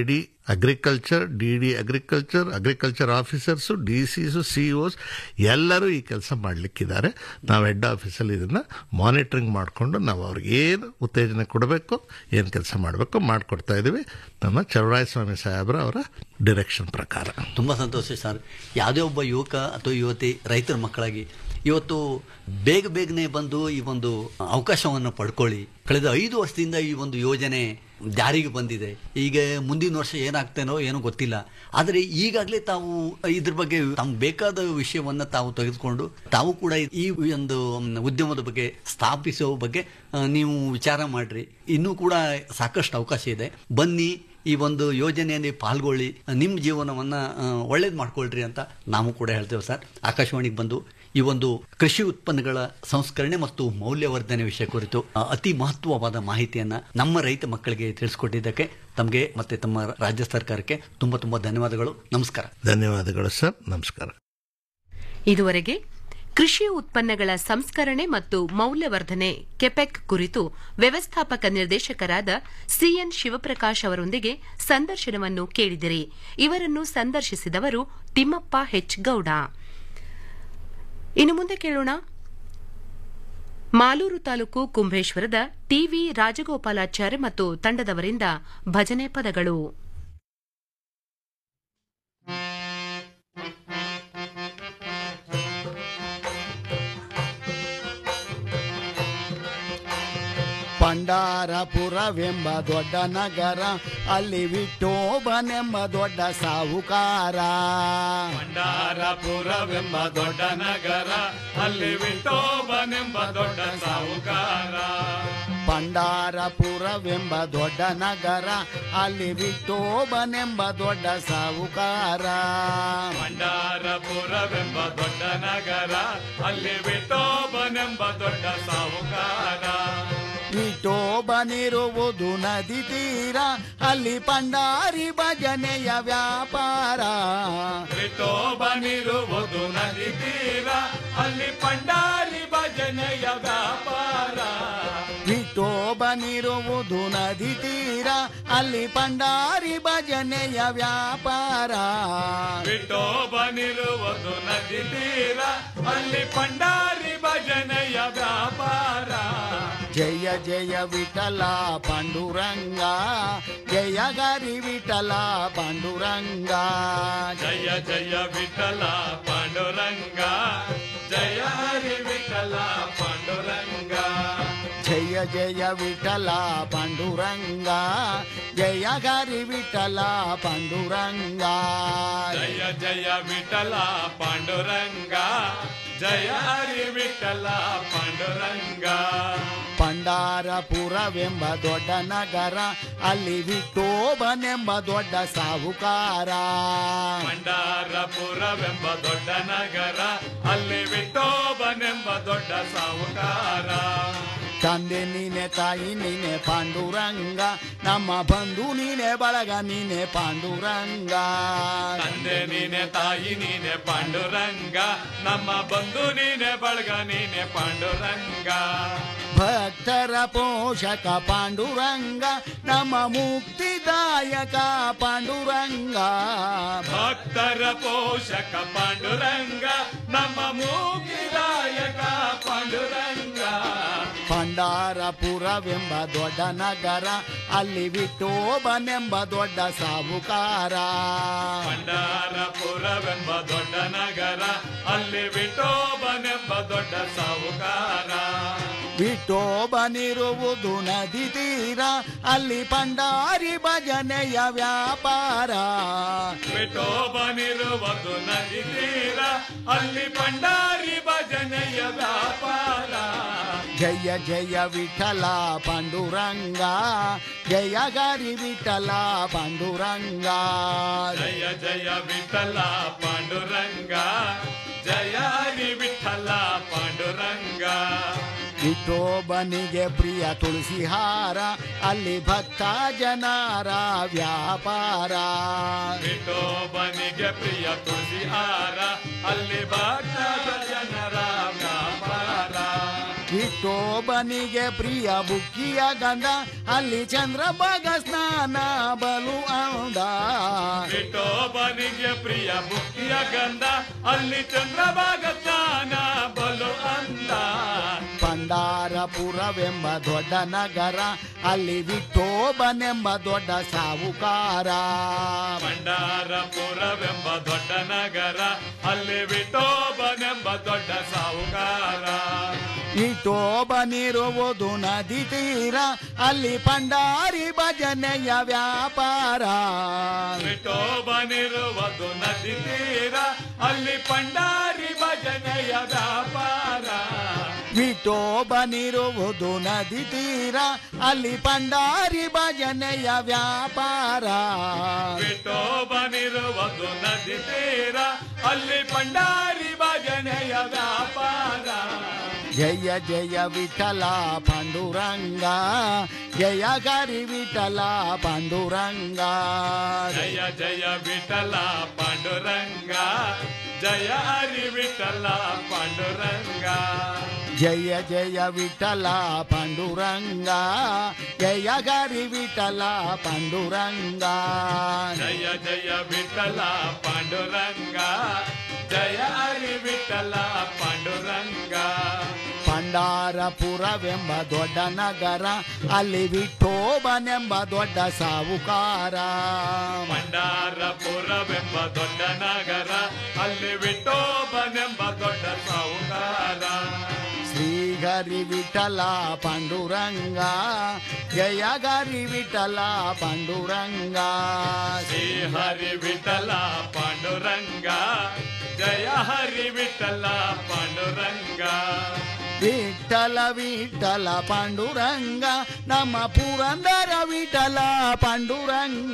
agriculture D D agriculture agriculture officers D Cs C Os ಎಲ್ಲರೂ ಈ ಕೆಲಸ ಮಾಡಲಿಕ್ಕಿದ್ದಾರೆ ನಾವು ಹೆಡ್ ಆಫೀಸಲ್ಲಿ ಇದನ್ನು ಮಾನಿಟ್ರಿಂಗ್ ಮಾಡಿಕೊಂಡು ನಾವು ಅವ್ರಿಗೆ ಏನು ಉತ್ತೇಜನ ಕೊಡಬೇಕು ಏನು ಕೆಲಸ ಮಾಡಬೇಕು ಮಾಡಿಕೊಡ್ತಾ ಇದ್ದೀವಿ ನಮ್ಮ ಚಲರಾಯಸ್ವಾಮಿ ಸಾಹೇಬ್ರ ಅವರ ಡಿರೆಕ್ಷನ್ ಪ್ರಕಾರ ತುಂಬ ಸಂತೋಷ ಸರ್ ಯಾವುದೇ ಒಬ್ಬ ಯುವಕ ಅಥವಾ ಯುವತಿ ರೈತರ ಮಕ್ಕಳಾಗಿ ಇವತ್ತು ಬೇಗ ಬೇಗನೆ ಬಂದು ಈ ಒಂದು ಅವಕಾಶವನ್ನು ಪಡ್ಕೊಳ್ಳಿ ಕಳೆದ ಐದು ವರ್ಷದಿಂದ ಈ ಒಂದು ಯೋಜನೆ ಜಾರಿಗೆ ಬಂದಿದೆ ಈಗ ಮುಂದಿನ ವರ್ಷ ಏನಾಗ್ತೇನೋ ಏನೋ ಗೊತ್ತಿಲ್ಲ ಆದರೆ ಈಗಾಗಲೇ ತಾವು ಇದ್ರ ಬಗ್ಗೆ ತಮ್ಗೆ ಬೇಕಾದ ವಿಷಯವನ್ನು ತಾವು ತೆಗೆದುಕೊಂಡು ತಾವು ಕೂಡ ಈ ಒಂದು ಉದ್ಯಮದ ಬಗ್ಗೆ ಸ್ಥಾಪಿಸೋ ಬಗ್ಗೆ ಆ, ನೀವು ವಿಚಾರ ಮಾಡ್ರಿ ಇನ್ನೂ ಕೂಡ ಸಾಕಷ್ಟು ಅವಕಾಶ ಇದೆ ಬನ್ನಿ ಈ ಒಂದು ಯೋಜನೆಯಲ್ಲಿ ಪಾಲ್ಗೊಳ್ಳಿ ನಿಮ್ಮ ಜೀವನವನ್ನ ಒಳ್ಳೇದು ಮಾಡ್ಕೊಳ್ರಿ ಅಂತ ನಾವು ಕೂಡ ಹೇಳ್ತೇವೆ ಸರ್ ಆಕಾಶವಾಣಿಗೆ ಬಂದು ಈ ಒಂದು ಕೃಷಿ ಉತ್ಪನ್ನಗಳ ಸಂಸ್ಕರಣೆ ಮತ್ತು ಮೌಲ್ಯವರ್ಧನೆ ವಿಷಯ ಕುರಿತು ಆ, ಅತಿ ಮಹತ್ವವಾದ ಮಾಹಿತಿಯನ್ನ ನಮ್ಮ ರೈತ ಮಕ್ಕಳಿಗೆ ತಿಳಿಸ್ಕೊಟ್ಟಿದ್ದಕ್ಕೆ ತಮಗೆ ಮತ್ತೆ ತಮ್ಮ ರಾಜ್ಯ ಸರ್ಕಾರಕ್ಕೆ ತುಂಬಾ ತುಂಬಾ ಧನ್ಯವಾದಗಳು ನಮಸ್ಕಾರ ಧನ್ಯವಾದಗಳು ಸರ್ ನಮಸ್ಕಾರ ಇದುವರೆಗೆ ಕೃಷಿ ಉತ್ಪನ್ನಗಳ ಸಂಸ್ಕರಣೆ ಮತ್ತು ಮೌಲ್ಯವರ್ಧನೆ ಕೆಪೆಕ್ ಕುರಿತು ವ್ಯವಸ್ಥಾಪಕ ನಿರ್ದೇಶಕರಾದ ಸಿಎನ್ ಶಿವಪ್ರಕಾಶ್ ಅವರೊಂದಿಗೆ ಸಂದರ್ಶನವನ್ನು ಕೇಳಿದಿರಿ ಇವರನ್ನು ಸಂದರ್ಶಿಸಿದವರು ತಿಮ್ಮಪ್ಪ ಹೆಚ್ ಗೌಡ ಇನ್ನು ಮುಂದೆ ಕೇಳೋಣ ಮಾಲೂರು ತಾಲೂಕು ಕುಂಭೇಶ್ವರದ ಟಿವಿ ರಾಜಗೋಪಾಲಾಚಾರ್ಯ ಮತ್ತು ತಂಡದವರಿಂದ ಭಜನೆ ಪದಗಳು ಪಂಡಾರಪುರವೆಂಬ ದೊಡ್ಡ ನಗರ ಅಲ್ಲಿ ವಿಠೋಬನೆಂಬ ದೊಡ್ಡ ಸಾಹುಕಾರ ಭಂಡಾರಪುರವೆಂಬ ದೊಡ್ಡ ನಗರ ಅಲ್ಲಿ ವಿಠೋಬನೆಂಬ ದೊಡ್ಡ ಸಾಹುಕಾರ ಪಂಡಾರಪುರವೆಂಬ ದೊಡ್ಡ ನಗರ ಅಲ್ಲಿ ವಿಠೋಬನೆಂಬ ದೊಡ್ಡ ಸಾಹುಕಾರ ಭಂಡಾರಪುರವೆಂಬ ದೊಡ್ಡ ನಗರ ಅಲ್ಲಿ ವಿಠೋಬನೆಂಬ ದೊಡ್ಡ ಸಾಹುಕಾರ ವಿಠೋಬನಿರುವುದು ನದಿ ತೀರ ಅಲ್ಲಿ ಪಂಡಾರಿ ಭಜನೆಯ ವ್ಯಾಪಾರ ವಿಠೋಬನಿರುವುದು ನದಿ ತೀರ ಅಲ್ಲಿ ಪಂಡಾರಿ ಭಜನೆಯ ವ್ಯಾಪಾರ ವಿಠೋಬನಿರುವುದು ನದಿ ತೀರ ಅಲ್ಲಿ ಪಂಡಾರಿ ಭಜನೆಯ ವ್ಯಾಪಾರ ವಿಠೋಬನಿರುವುದು ನದಿ ತೀರ ಅಲ್ಲಿ ಪಂಡಾರಿ ಭಜನೆಯ ವ್ಯಾಪಾರ ಜಯ ಜಯ ವಿಠಲ ಪಾಂಡುರಂಗ ಜಯ ಗರಿ ವಿಠಲ ಪಾಂಡುರಂಗ ಜಯ ಜಯ ವಿಠಲ ಪಾಂಡುರಂಗ ಜಯ ಹರಿ ವಿಠಲ ಪಾಂಡುರಂಗ ಜಯ ಜಯ ವಿಠಲ ಪಾಂಡುರಂಗ ಜಯ ಗರಿ ವಿಠಲ ಪಾಂಡುರಂಗ ಜಯ ಜಯ ವಿಠಲ ಪಾಂಡುರಂಗ ಜಯ ಹರಿ ವಿಠಲ ಪಾಂಡುರಂಗ ಪಂಡಾರಪುರವೆಂಬ ದೊಡ್ಡ ನಗರ ಅಲ್ಲಿ ವಿಠೋಬನೆಂಬ ದೊಡ್ಡ ಸಾಹುಕಾರ ಭಂಡಾರಪುರವೆಂಬ ದೊಡ್ಡ ನಗರ ಅಲ್ಲಿ ವಿಠೋಬನೆಂಬ ದೊಡ್ಡ ಸಾಹುಕಾರ ತಂದೆ ನೀನೆ ತಾಯಿ ನೀನೆ ಪಾಂಡುರಂಗ ನಮ್ಮ ಬಂಧು ನೀನೆ ಬಳಗ ನೀನೆ ಪಾಂಡುರಂಗ ತಂದೆ ನೀನೆ ತಾಯಿ ನೀನೆ ಪಾಂಡುರಂಗ ನಮ್ಮ ಬಂಧು ನೀನೆ ಬಳಗ ನೀನೆ ಪಾಂಡುರಂಗ ಭಕ್ತರ ಪೋಷಕ ಪಾಂಡುರಂಗ ನಮ್ಮ ಮುಕ್ತಿದಾಯಕ ಪಾಂಡುರಂಗ ಭಕ್ತರ ಪೋಷಕ ಪಾಂಡುರಂಗ ನಮ್ಮ ಮೂಗಿದಾಯಕ ಪಾಂಡುರಂಗ ಪಂಡಾರಪುರವೆಂಬ ದೊಡ್ಡ ನಗರ ಅಲ್ಲಿ ವಿಠೋಬನೆಂಬ ದೊಡ್ಡ ಸಾಹುಕಾರ ಭಂಡಾರಪುರವೆಂಬ ದೊಡ್ಡ ನಗರ ಅಲ್ಲಿ ವಿಠೋಬನೆಂಬ ದೊಡ್ಡ ಸಾಹುಕಾರ ವಿಠೋಬನಿರುವುದು ನದಿ ತೀರ ಅಲ್ಲಿ ಪಂಡಾರಿ ಭಜನೆಯ ವ್ಯಾಪಾರ ವಿಠೋಬನಿರುವುದು ನದಿ ತೀರ ಅಲ್ಲಿ ಭಂಡಾರಿ ಭಜನೆಯ ವ್ಯಾಪಾರ ಜಯ ಜಯ ವಿಠಲ ಪಾಂಡುರಂಗ ಜಯ ಗರಿ ವಿಠಲ ಪಾಂಡುರಂಗ ಜಯ ಜಯ ವಿಠಲ ಪಾಂಡುರಂಗ ಜಯ ಹರಿ ವಿಠಲ ಪಾಂಡುರಂಗ ವಿಠೋಬನಿಗೆ ಪ್ರಿಯ ತುಳಸಿ ಹಾರ ಅಲ್ಲಿ ಭಕ್ತ ಜನರ ವ್ಯಾಪಾರ ವಿಠೋಬನಿಗೆ ಪ್ರಿಯ ತುಳಸಿ ಹಾರ ಅಲ್ಲಿ ಭಕ್ತ ಜನರ ವ್ಯಾಪಾರ ವಿಠೋಬನಿಗೆ ಪ್ರಿಯ ಬುಕ್ಕಿಯ ಗಂಧ ಅಲ್ಲಿ ಚಂದ್ರಭಾಗ ಸ್ನಾನ ಬಲು ಅಂದ ವಿಠೋಬನಿಗೆ ಪ್ರಿಯ ಬುಕ್ಕಿಯ ಗಂಧ ಅಲ್ಲಿ ಚಂದ್ರಭಾಗ ಸ್ನಾನ ಬಲು ಅಂದ ಪಂಡಾರಪುರವೆಂಬ ದೊಡ್ಡ ನಗರ ಅಲ್ಲಿ ವಿಠೋಬನೆಂಬ ದೊಡ್ಡ ಸಾವುಕಾರ ಭಂಡಾರಪುರವೆಂಬ ದೊಡ್ಡ ನಗರ ಅಲ್ಲಿ ವಿಠೋಬನೆಂಬ ದೊಡ್ಡ ಸಾಹುಕಾರ ವಿಠೋಬನಿರುವುದು ನದಿ ತೀರ ಅಲ್ಲಿ ಪಂಡಾರಿ ಭಜನೆಯ ವ್ಯಾಪಾರ ವಿಠೋಬನಿರುವುದು ನದಿ ತೀರ ಅಲ್ಲಿ ಪಂಡಾರಿ ಭಜನೆಯ ವ್ಯಾಪಾರ ವಿಠೋಬನಿರುವುದು ನದಿ ತೀರ ಅಲ್ಲಿ ಪಂಡಾರಿ ಭಜನೆಯ ವ್ಯಾಪಾರ ವಿಠೋಬನಿರುವುದು ನದಿ ತೀರ ಅಲ್ಲಿ ಪಂಡಾರಿ ಭಜನೆಯ ವ್ಯಾಪಾರ ಜಯ ಜಯ ವಿಠಲ ಪಾಂಡುರಂಗ ಜಯ ಗರಿ ವಿಠಲ ಪಾಂಡುರಂಗ ಜಯ ಜಯ ವಿಠಲ ಪಾಂಡುರಂಗ ಜಯ ಹರಿ ವಿಠಲ ಪಾಂಡುರಂಗ ಜಯ ಜಯ ವಿಠಲ ಪಾಂಡುರಂಗ ಜಯ ಗರಿ ವಿಠಲ ಪಾಂಡುರಂಗ ಜಯ ಜಯ ವಿಠಲ ಪಾಂಡುರಂಗ ಜಯ ಹರಿ ವಿಠಲ ಪಾಂಡುರಂಗ ಪಂಡಾರಪುರವೆಂಬ ದೊಡ್ಡ ನಗರ ಅಲ್ಲಿ ವಿಠೋಬನೆಂಬ ದೊಡ್ಡ ಸಾವುಕಾರ ಭಂಡಾರಪುರವೆಂಬ ದೊಡ್ಡ ನಗರ ಅಲ್ಲಿ ವಿಠೋಬನೆಂಬ ದೊಡ್ಡ ಸಾಹುಕಾರ ಶ್ರೀಹರಿ ವಿಠಲ ಪಾಂಡುರಂಗ ಜಯ ಗರಿ ವಿಠಲ ಪಾಂಡುರಂಗ ಶ್ರೀ ಹರಿ ವಿಠಲ ಪಾಂಡುರಂಗ ಜಯ ಹರಿ ವಿಠಲ ಪಾಂಡುರಂಗ ವಿಠಲ ವಿಠಲ ಪಾಂಡುರಂಗ ನಮ್ಮ ಪುರಂದರ ವಿಠಲ ಪಾಂಡುರಂಗ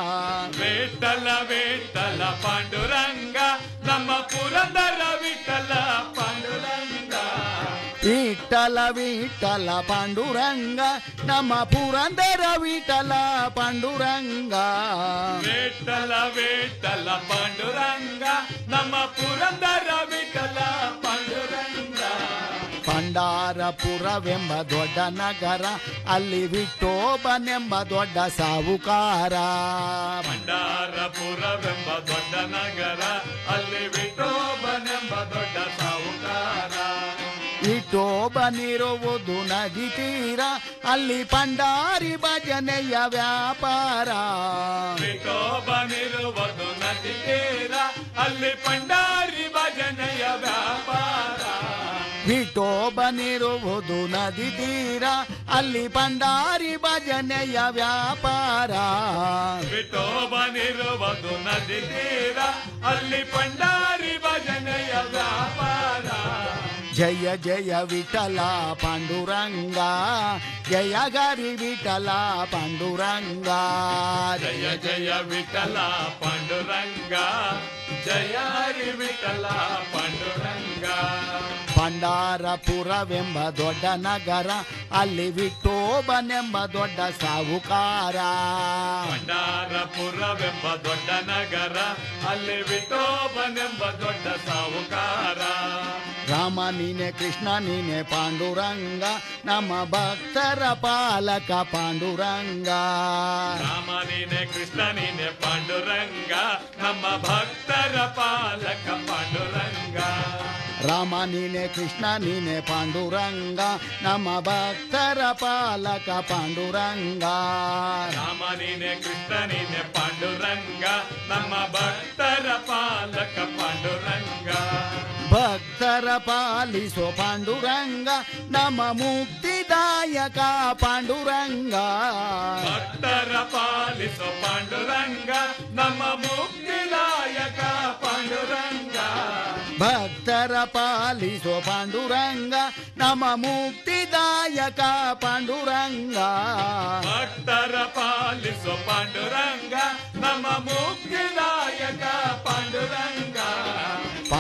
ವಿಠಲ ವಿಠಲ ಪಾಂಡುರಂಗ ನಮ್ಮ ಪುರಂದರ ವಿಠಲ ಪಾಂಡುರಂಗ ವಿಠಲ ವಿಠಲ ಪಾಂಡುರಂಗ ನಮ್ಮ ಪುರಂದರ ವಿಠಲ ಪಾಂಡುರಂಗ ವಿಠಲ ವಿಠಲ ಪಾಂಡುರಂಗ ನಮ್ಮ ಪುರಂದರ ವಿಠಲ ಪಾಂಡುರಂಗ ಪಂಡಾರಪುರವೆಂಬ ದೊಡ್ಡ ನಗರ ಅಲ್ಲಿ ವಿಠೋಬನೆಂಬ ದೊಡ್ಡ ಸಾವುಕಾರ ಭಂಡಾರಪುರವೆಂಬ ದೊಡ್ಡ ನಗರ ಅಲ್ಲಿ ವಿಠೋಬನೆಂಬ ದೊಡ್ಡ ಸಾಹುಕಾರ ವಿಠೋಬನಿರುವುದು ನದಿ ತೀರ ಅಲ್ಲಿ ಪಂಡಾರಿ ಭಜನೆಯ ವ್ಯಾಪಾರ ವಿಠೋಬನಿರುವುದು ನದಿ ತೀರ ಅಲ್ಲಿ ಪಂಡಾರಿ ಭಜನೆಯ ವ್ಯಾಪಾರ ವಿಠೋಬನಿರುವುದು ನದಿ ತೀರ ಅಲ್ಲಿ ಪಂಡಾರಿ ಭಜನೆಯ ವ್ಯಾಪಾರ ವಿಠೋಬನಿರುವುದು ನದಿ ತೀರ ಅಲ್ಲಿ ಪಂಡಾರಿ ಭಜನೆಯ ವ್ಯಾಪಾರ ಜಯ ಜಯ ವಿಠಲ ಪಾಂಡುರಂಗ ಜಯ ಗರಿ ವಿಠಲ ಪಾಂಡುರಂಗ ಜಯ ಜಯ ವಿಠಲ ಪಾಂಡುರಂಗ ಜಯ ಹರಿ ವಿಠಲ ಪಾಂಡುರಂಗ ಪಂಡಾರಪುರವೆಂಬ ದೊಡ್ಡ ನಗರ ಅಲ್ಲಿ ವಿಠೋಬನೆಂಬ ದೊಡ್ಡ ಸಾವುಕಾರ ಭಂಡಾರಪುರವೆಂಬ ದೊಡ್ಡ ನಗರ ಅಲ್ಲಿ ವಿಠೋಬನೆಂಬ ದೊಡ್ಡ ಸಾಹುಕಾರ ರಾಮ ನೀನೆ ಕೃಷ್ಣ ನೀನೆ ಪಾಂಡುರಂಗ ನಮ್ಮ ಭಕ್ತರ ಪಾಲಕ ಪಾಂಡುರಂಗ ರಾಮ ನೀನೆ ಕೃಷ್ಣ ನೀನೆ ಪಾಂಡುರಂಗ ನಮ್ಮ ಭಕ್ತರ ಪಾಲಕ ಪಾಂಡುರಂಗ ರಾಮ ನೀನೆ ಕೃಷ್ಣ ನೀನೆ ಪಾಂಡುರಂಗ ನಮ್ಮ ಭಕ್ತರ ಪಾಲಕ ಪಾಂಡುರಂಗ ರಾಮ ನೀನೆ ಕೃಷ್ಣ ನೀನೆ ಪಾಂಡುರಂಗ ನಮ್ಮ ಭಕ್ತರ ಪಾಲಕ ಪಾಂಡುರಂಗ ಭಕ್ತರ ಪಾಲಿಸೋ ಪಾಂಡುರಂಗ ನಮ್ಮ ಮುಕ್ತಿದಾಯಕ ಪಾಂಡುರಂಗ ಭಕ್ತರ ಪಾಲಿಸೋ ಪಾಂಡುರಂಗ ನಮ್ಮ ಮುಕ್ತಿದಾಯಕ ಪಾಂಡುರಂಗ ಭಕ್ತರ ಪಾಲಿಸೋ ಪಾಂಡುರಂಗ ನಮ್ಮ ಮುಕ್ತಿದಾಯಕ ಪಾಂಡುರಂಗ ಭಕ್ತರ ಪಾಲಿಸೋ ಪಾಂಡುರಂಗ ನಮ್ಮ ಮುಕ್ತಿದಾಯಕ ಪಾಂಡುರಂಗ ಪಂಡಾರ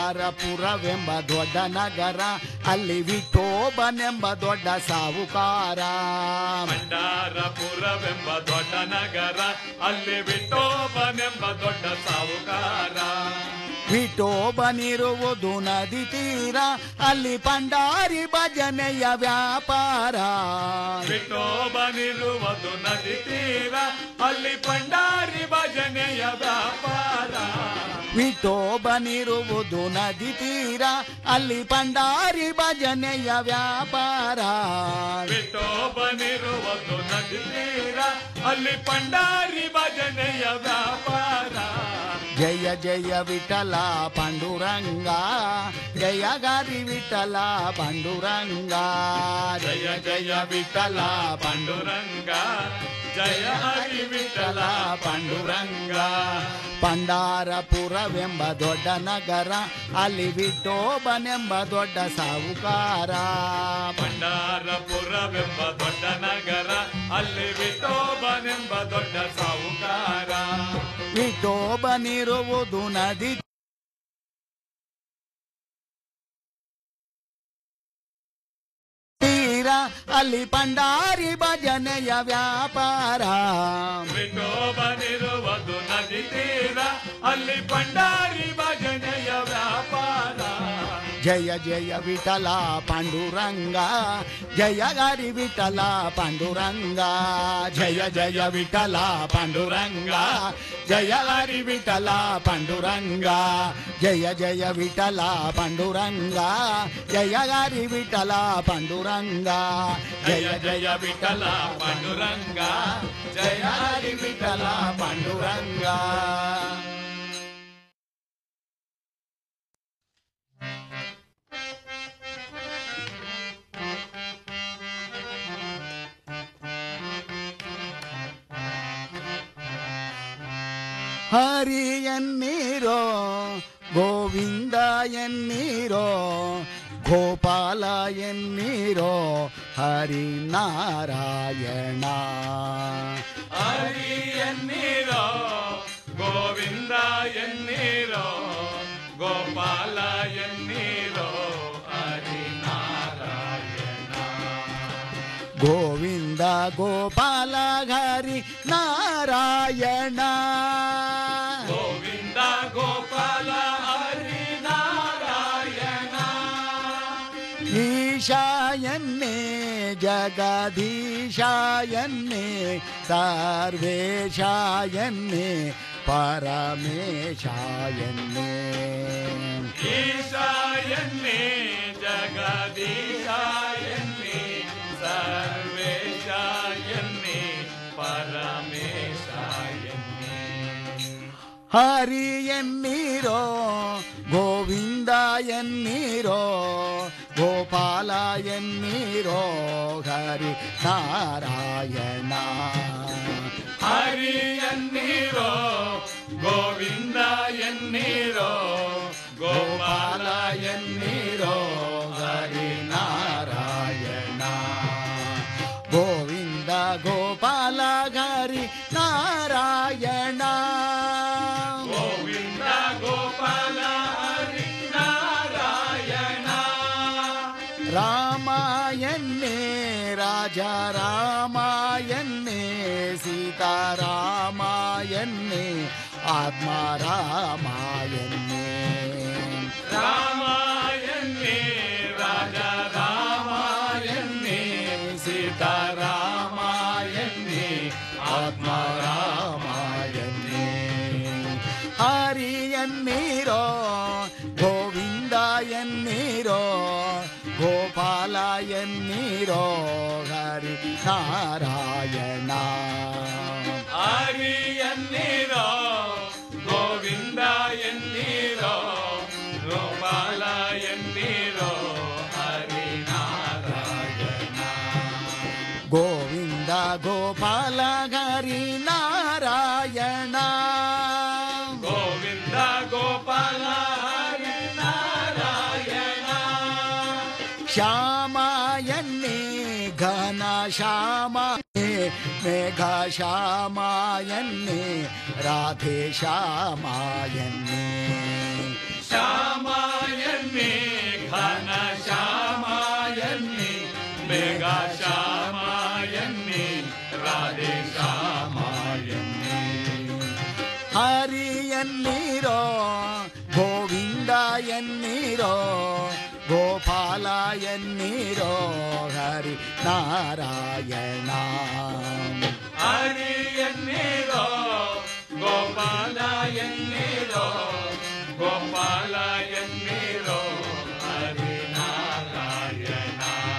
ಪಂಡಾರಪುರವೆಂಬ ದೊಡ್ಡ ನಗರ ಅಲ್ಲಿ ವಿಠೋಬನೆಂಬ ದೊಡ್ಡ ಸಾವುಕಾರ ಭಂಡಾರಪುರವೆಂಬ ದೊಡ್ಡ ನಗರ ಅಲ್ಲಿ ವಿಠೋಬನೆಂಬ ದೊಡ್ಡ ಸಾವುಕಾರ ವಿಠೋಬನಿರುವುದು ನದಿ ತೀರ ಅಲ್ಲಿ ಪಂಡಾರಿ ಭಜನೆಯ ವ್ಯಾಪಾರ ವಿಠೋಬನಿರುವುದು ನದಿ ತೀರ ಅಲ್ಲಿ ಪಂಡಾರಿ ಭಜನೆಯ ವ್ಯಾಪಾರ ವಿಠೋಬನಿರುವುದು ನದಿ ತೀರ ಅಲ್ಲಿ ಪಂಡಾರಿ ಭಜನೆಯ ವ್ಯಾಪಾರ ವಿಠೋಬನಿರುವುದು ನದಿ ತೀರ ಅಲ್ಲಿ ಪಂಡಾರಿ ಭಜನೆಯ ವ್ಯಾಪಾರ ಜಯ ಜಯ ವಿಠಲ ಪಾಂಡುರಂಗ ಜಯ ಗಾರಿ ವಿಠಲ ಪಾಂಡುರಂಗ ಜಯ ಜಯ ವಿಠಲ ಪಾಂಡುರಂಗ ಜಯ ಹರಿ ವಿಠಲ ಪಾಂಡುರಂಗ ಪಂಡಾರಪುರವೆಂಬ ದೊಡ್ಡ ನಗರ ಅಲ್ಲಿ ವಿಠೋಬನೆಂಬ ದೊಡ್ಡ ಸಾವುಕಾರ ಭಂಡಾರಪುರವೆಂಬ ದೊಡ್ಡ ನಗರ ಅಲ್ಲಿ ವಿಠೋಬನೆಂಬ ದೊಡ್ಡ ಸಾವುಕಾರ ವಿಠೋಬನಿರುವುದು ನದಿ ತೀರ ಅಲ್ಲಿ ಪಂಡಾರಿ ಭಜನೆಯ ವ್ಯಾಪಾರ ವಿಠೋಬನಿರುವುದು ನದಿ ತೀರ ಅಲ್ಲಿ ಪಂಡಾರಿ ಭಜನೆಯ ವ್ಯಾಪಾರ ಜಯ ಜಯ ವಿಠಲ ಪಾಂಡುರಂಗ ಜಯ ಗಾರಿ ವಿಠಲ ಪಾಂಡುರಂಗ ಜಯ ಜಯ ವಿಠಲ ಪಾಂಡುರಂಗ ಜಯ ಗಾರಿ ವಿಠಲ ಪಾಂಡುರಂಗ ಜಯ ಜಯ ವಿಠಲ ಪಾಂಡುರಂಗ ಜಯ ಗಾರಿ ವಿಠಲ ಪಾಂಡುರಂಗ ಜಯ ಜಯ ವಿಠಲ ಪಾಂಡುರಂಗ ಜಯ ಹರಿ ವಿಠಲ ಪಾಂಡುರಂಗ ಹರಿ ಎನ್ನೀರೋ ಗೋವಿಂದ ಎನ್ನೀರೋ ಗೋಪಾಲ ಎನ್ನೀರೋ ಹರಿ ನಾರಾಯಣ ಹರಿ ಎನ್ನೀರೋ ಗೋವಿಂದ ಎನ್ನೀರೋ ಗೋಪಾಲ ಎನ್ನೀರೋ ಹರಿ ನಾರಾಯಣ ಗೋವಿಂದ ಗೋಪಾಲ ಹರಿ ನಾರಾಯಣ ಗೋವಿಂದ ಗೋಪಾಲ ಹರಿ ನಾರಾಯಣ ಈಶಾಯನ್ನೇ ಜಗದೀಶಾಯನ್ನೇ ಸರ್ವೇಶಾಯನ್ನೇ ಪರಮೇಶಾಯನ್ನೇ ಈಶಾಯನ್ನೇ ಜಗದೀಶಾಯನ್ನೇ ಸರ್ವೇಶಾಯನ್ನೇ ಪರಮೇಶಾಯನ್ನೇ ಹರಿ ಎನ್ನೀರೋ ಗೋವಿಂದ ಎನ್ನೀರೋ ಗೋಪಾಲ ಎನ್ನೀರೋ ಹರಿ ನಾರಾಯಣ ಹರಿ ಎನ್ನೀರೋ ಗೋವಿಂದ ಎನ್ನೀರೋ ಗೋಪಾಲ ಎನ್ನೀರೋ ಹರಿ ನಾರಾಯಣ ಗೋವಿಂದ ಗೋಪಾಲ ಹರಿ ನಾರಾಯಣ ಗೋವಿಂದ ಗೋಪಾಲ ಹರಿ ನಾರಾಯಣ ರಾಮಾಯಣ್ಣೇ ರಾಜ ರಾಮಾಯಣ್ಣೇ ಸೀತಾರಾಮಾಯಣ್ಣೇ ಆತ್ಮ ರಾಮಾಯಣ್ಣೇ ರಾಮಾಯಣೇ ರಾಜ ರಾಮಾಯಣೇ ಸೀತಾರಾಮಾಯಣೇ ಆತ್ಮ ರಾಮಾಯಣ್ಣೇ ಹರಿಯನ್ನೀರೋ ಗೋವಿಂದ ಎನ್ನೀರೋ ಗೋಪಾಲ ಎನ್ನೀರೋ ಹರಿ ನಾರಾಯಣ ಹರಿ ಎನ್ನೀರೋ ಗೋವಿಂದ ಎನ್ನೀರೋ ಗೋಪಾಲ ಎನ್ನೀರೋ ಹರಿ ನಾರಾಯಣ ಗೋವಿಂದ ಗೋಪಾಲ ಹರಿ ನಾರಾಯಣ ಗೋವಿಂದ ಗೋಪಾಲ ಹರಿ ನಾರಾಯಣ ಶ್ಯಾಮಾಯಣ್ಣೇ ಘನ ಶ್ಯಾಮಾಯೇ ಮೇಘ ಶ್ಯಾಮಾಯಣ್ಣೇ ರಾಧೆ ಶ್ಯಾಮಾಯಣ್ಣೇ ಶ್ಯಾಮ ಎನ್ನೀರೋ ಗೋವಿಂದ ಎನ್ನೀರೋ ಗೋಪಾಲ ಎನ್ನೀರೋ ಹರಿ ನಾರಾಯಣ ಹರಿ ಎನ್ನೀರೋ ಗೋಪಾಲ ಎನ್ನೀರೋ ಗೋಪಾಲ ಎನ್ನೀರೋ ಹರಿ ನಾರಾಯಣ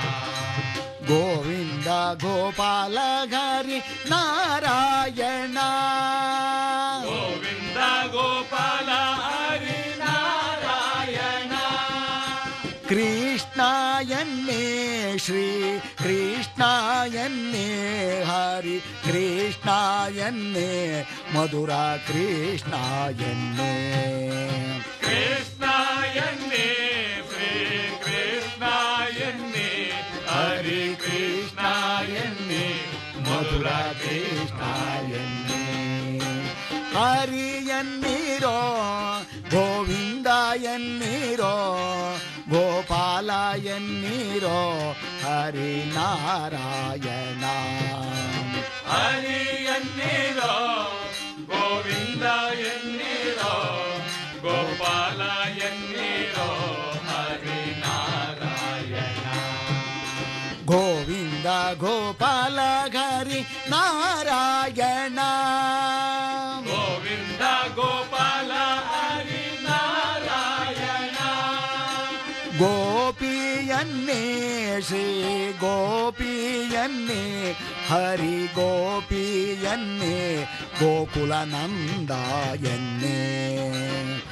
ಗೋವಿಂದ ಗೋಪಾಲ ಹರಿ ನಾರಾಯಣ ಗೋವಿಂದ ಗೋಪಾಲ ಹರಿ ನಾರಾಯಣ ಕೃಷ್ಣ ಎನ್ನೇ ಶ್ರೀ ಕೃಷ್ಣ ಎನ್ನೇ ಹರಿ ಕೃಷ್ಣ ಎನ್ನೇ ಮಧುರ ಕೃಷ್ಣ ಎನ್ನೇ ಕೃಷ್ಣ ಎನ್ನೇ ಶ್ರೀ ಕೃಷ್ಣ ಎನ್ನೇ ಹರಿ ಕೃಷ್ಣ ಎನ್ನೇ ಮಧುರ ಕೃಷ್ಣ ಎನ್ನೇ ಹರಿ ಎನ್ನೀರೋ ಗೋವಿಂದ ಎನ್ನೀರೋ ಗೋಪಾಲ ಎನ್ನೀರೋ ಹರಿ ನಾರಾಯಣ ಹರಿ ಎನ್ನೀರೋ ಗೋವಿಂದ ಎನ್ನೀರೋ ಗೋಪಾಲ ಎನ್ನೀರೋ ಹರಿ ನಾರಾಯಣ ಗೋವಿಂದ ಗೋಪಾಲ ಹರಿ ನಾರಾಯಣ ಗೋವಿಂದ ಗೋಪಾಲ ಹರಿ ನಾರಾಯಣ ಗೋಪಿಯನ್ನೇ ಶ್ರೀ ಗೋಪಿಯನ್ನೇ ಹರಿ ಗೋಪಿಯನ್ನೇ ಗೋಕುಲ ನಂದ ಎನ್ನೇ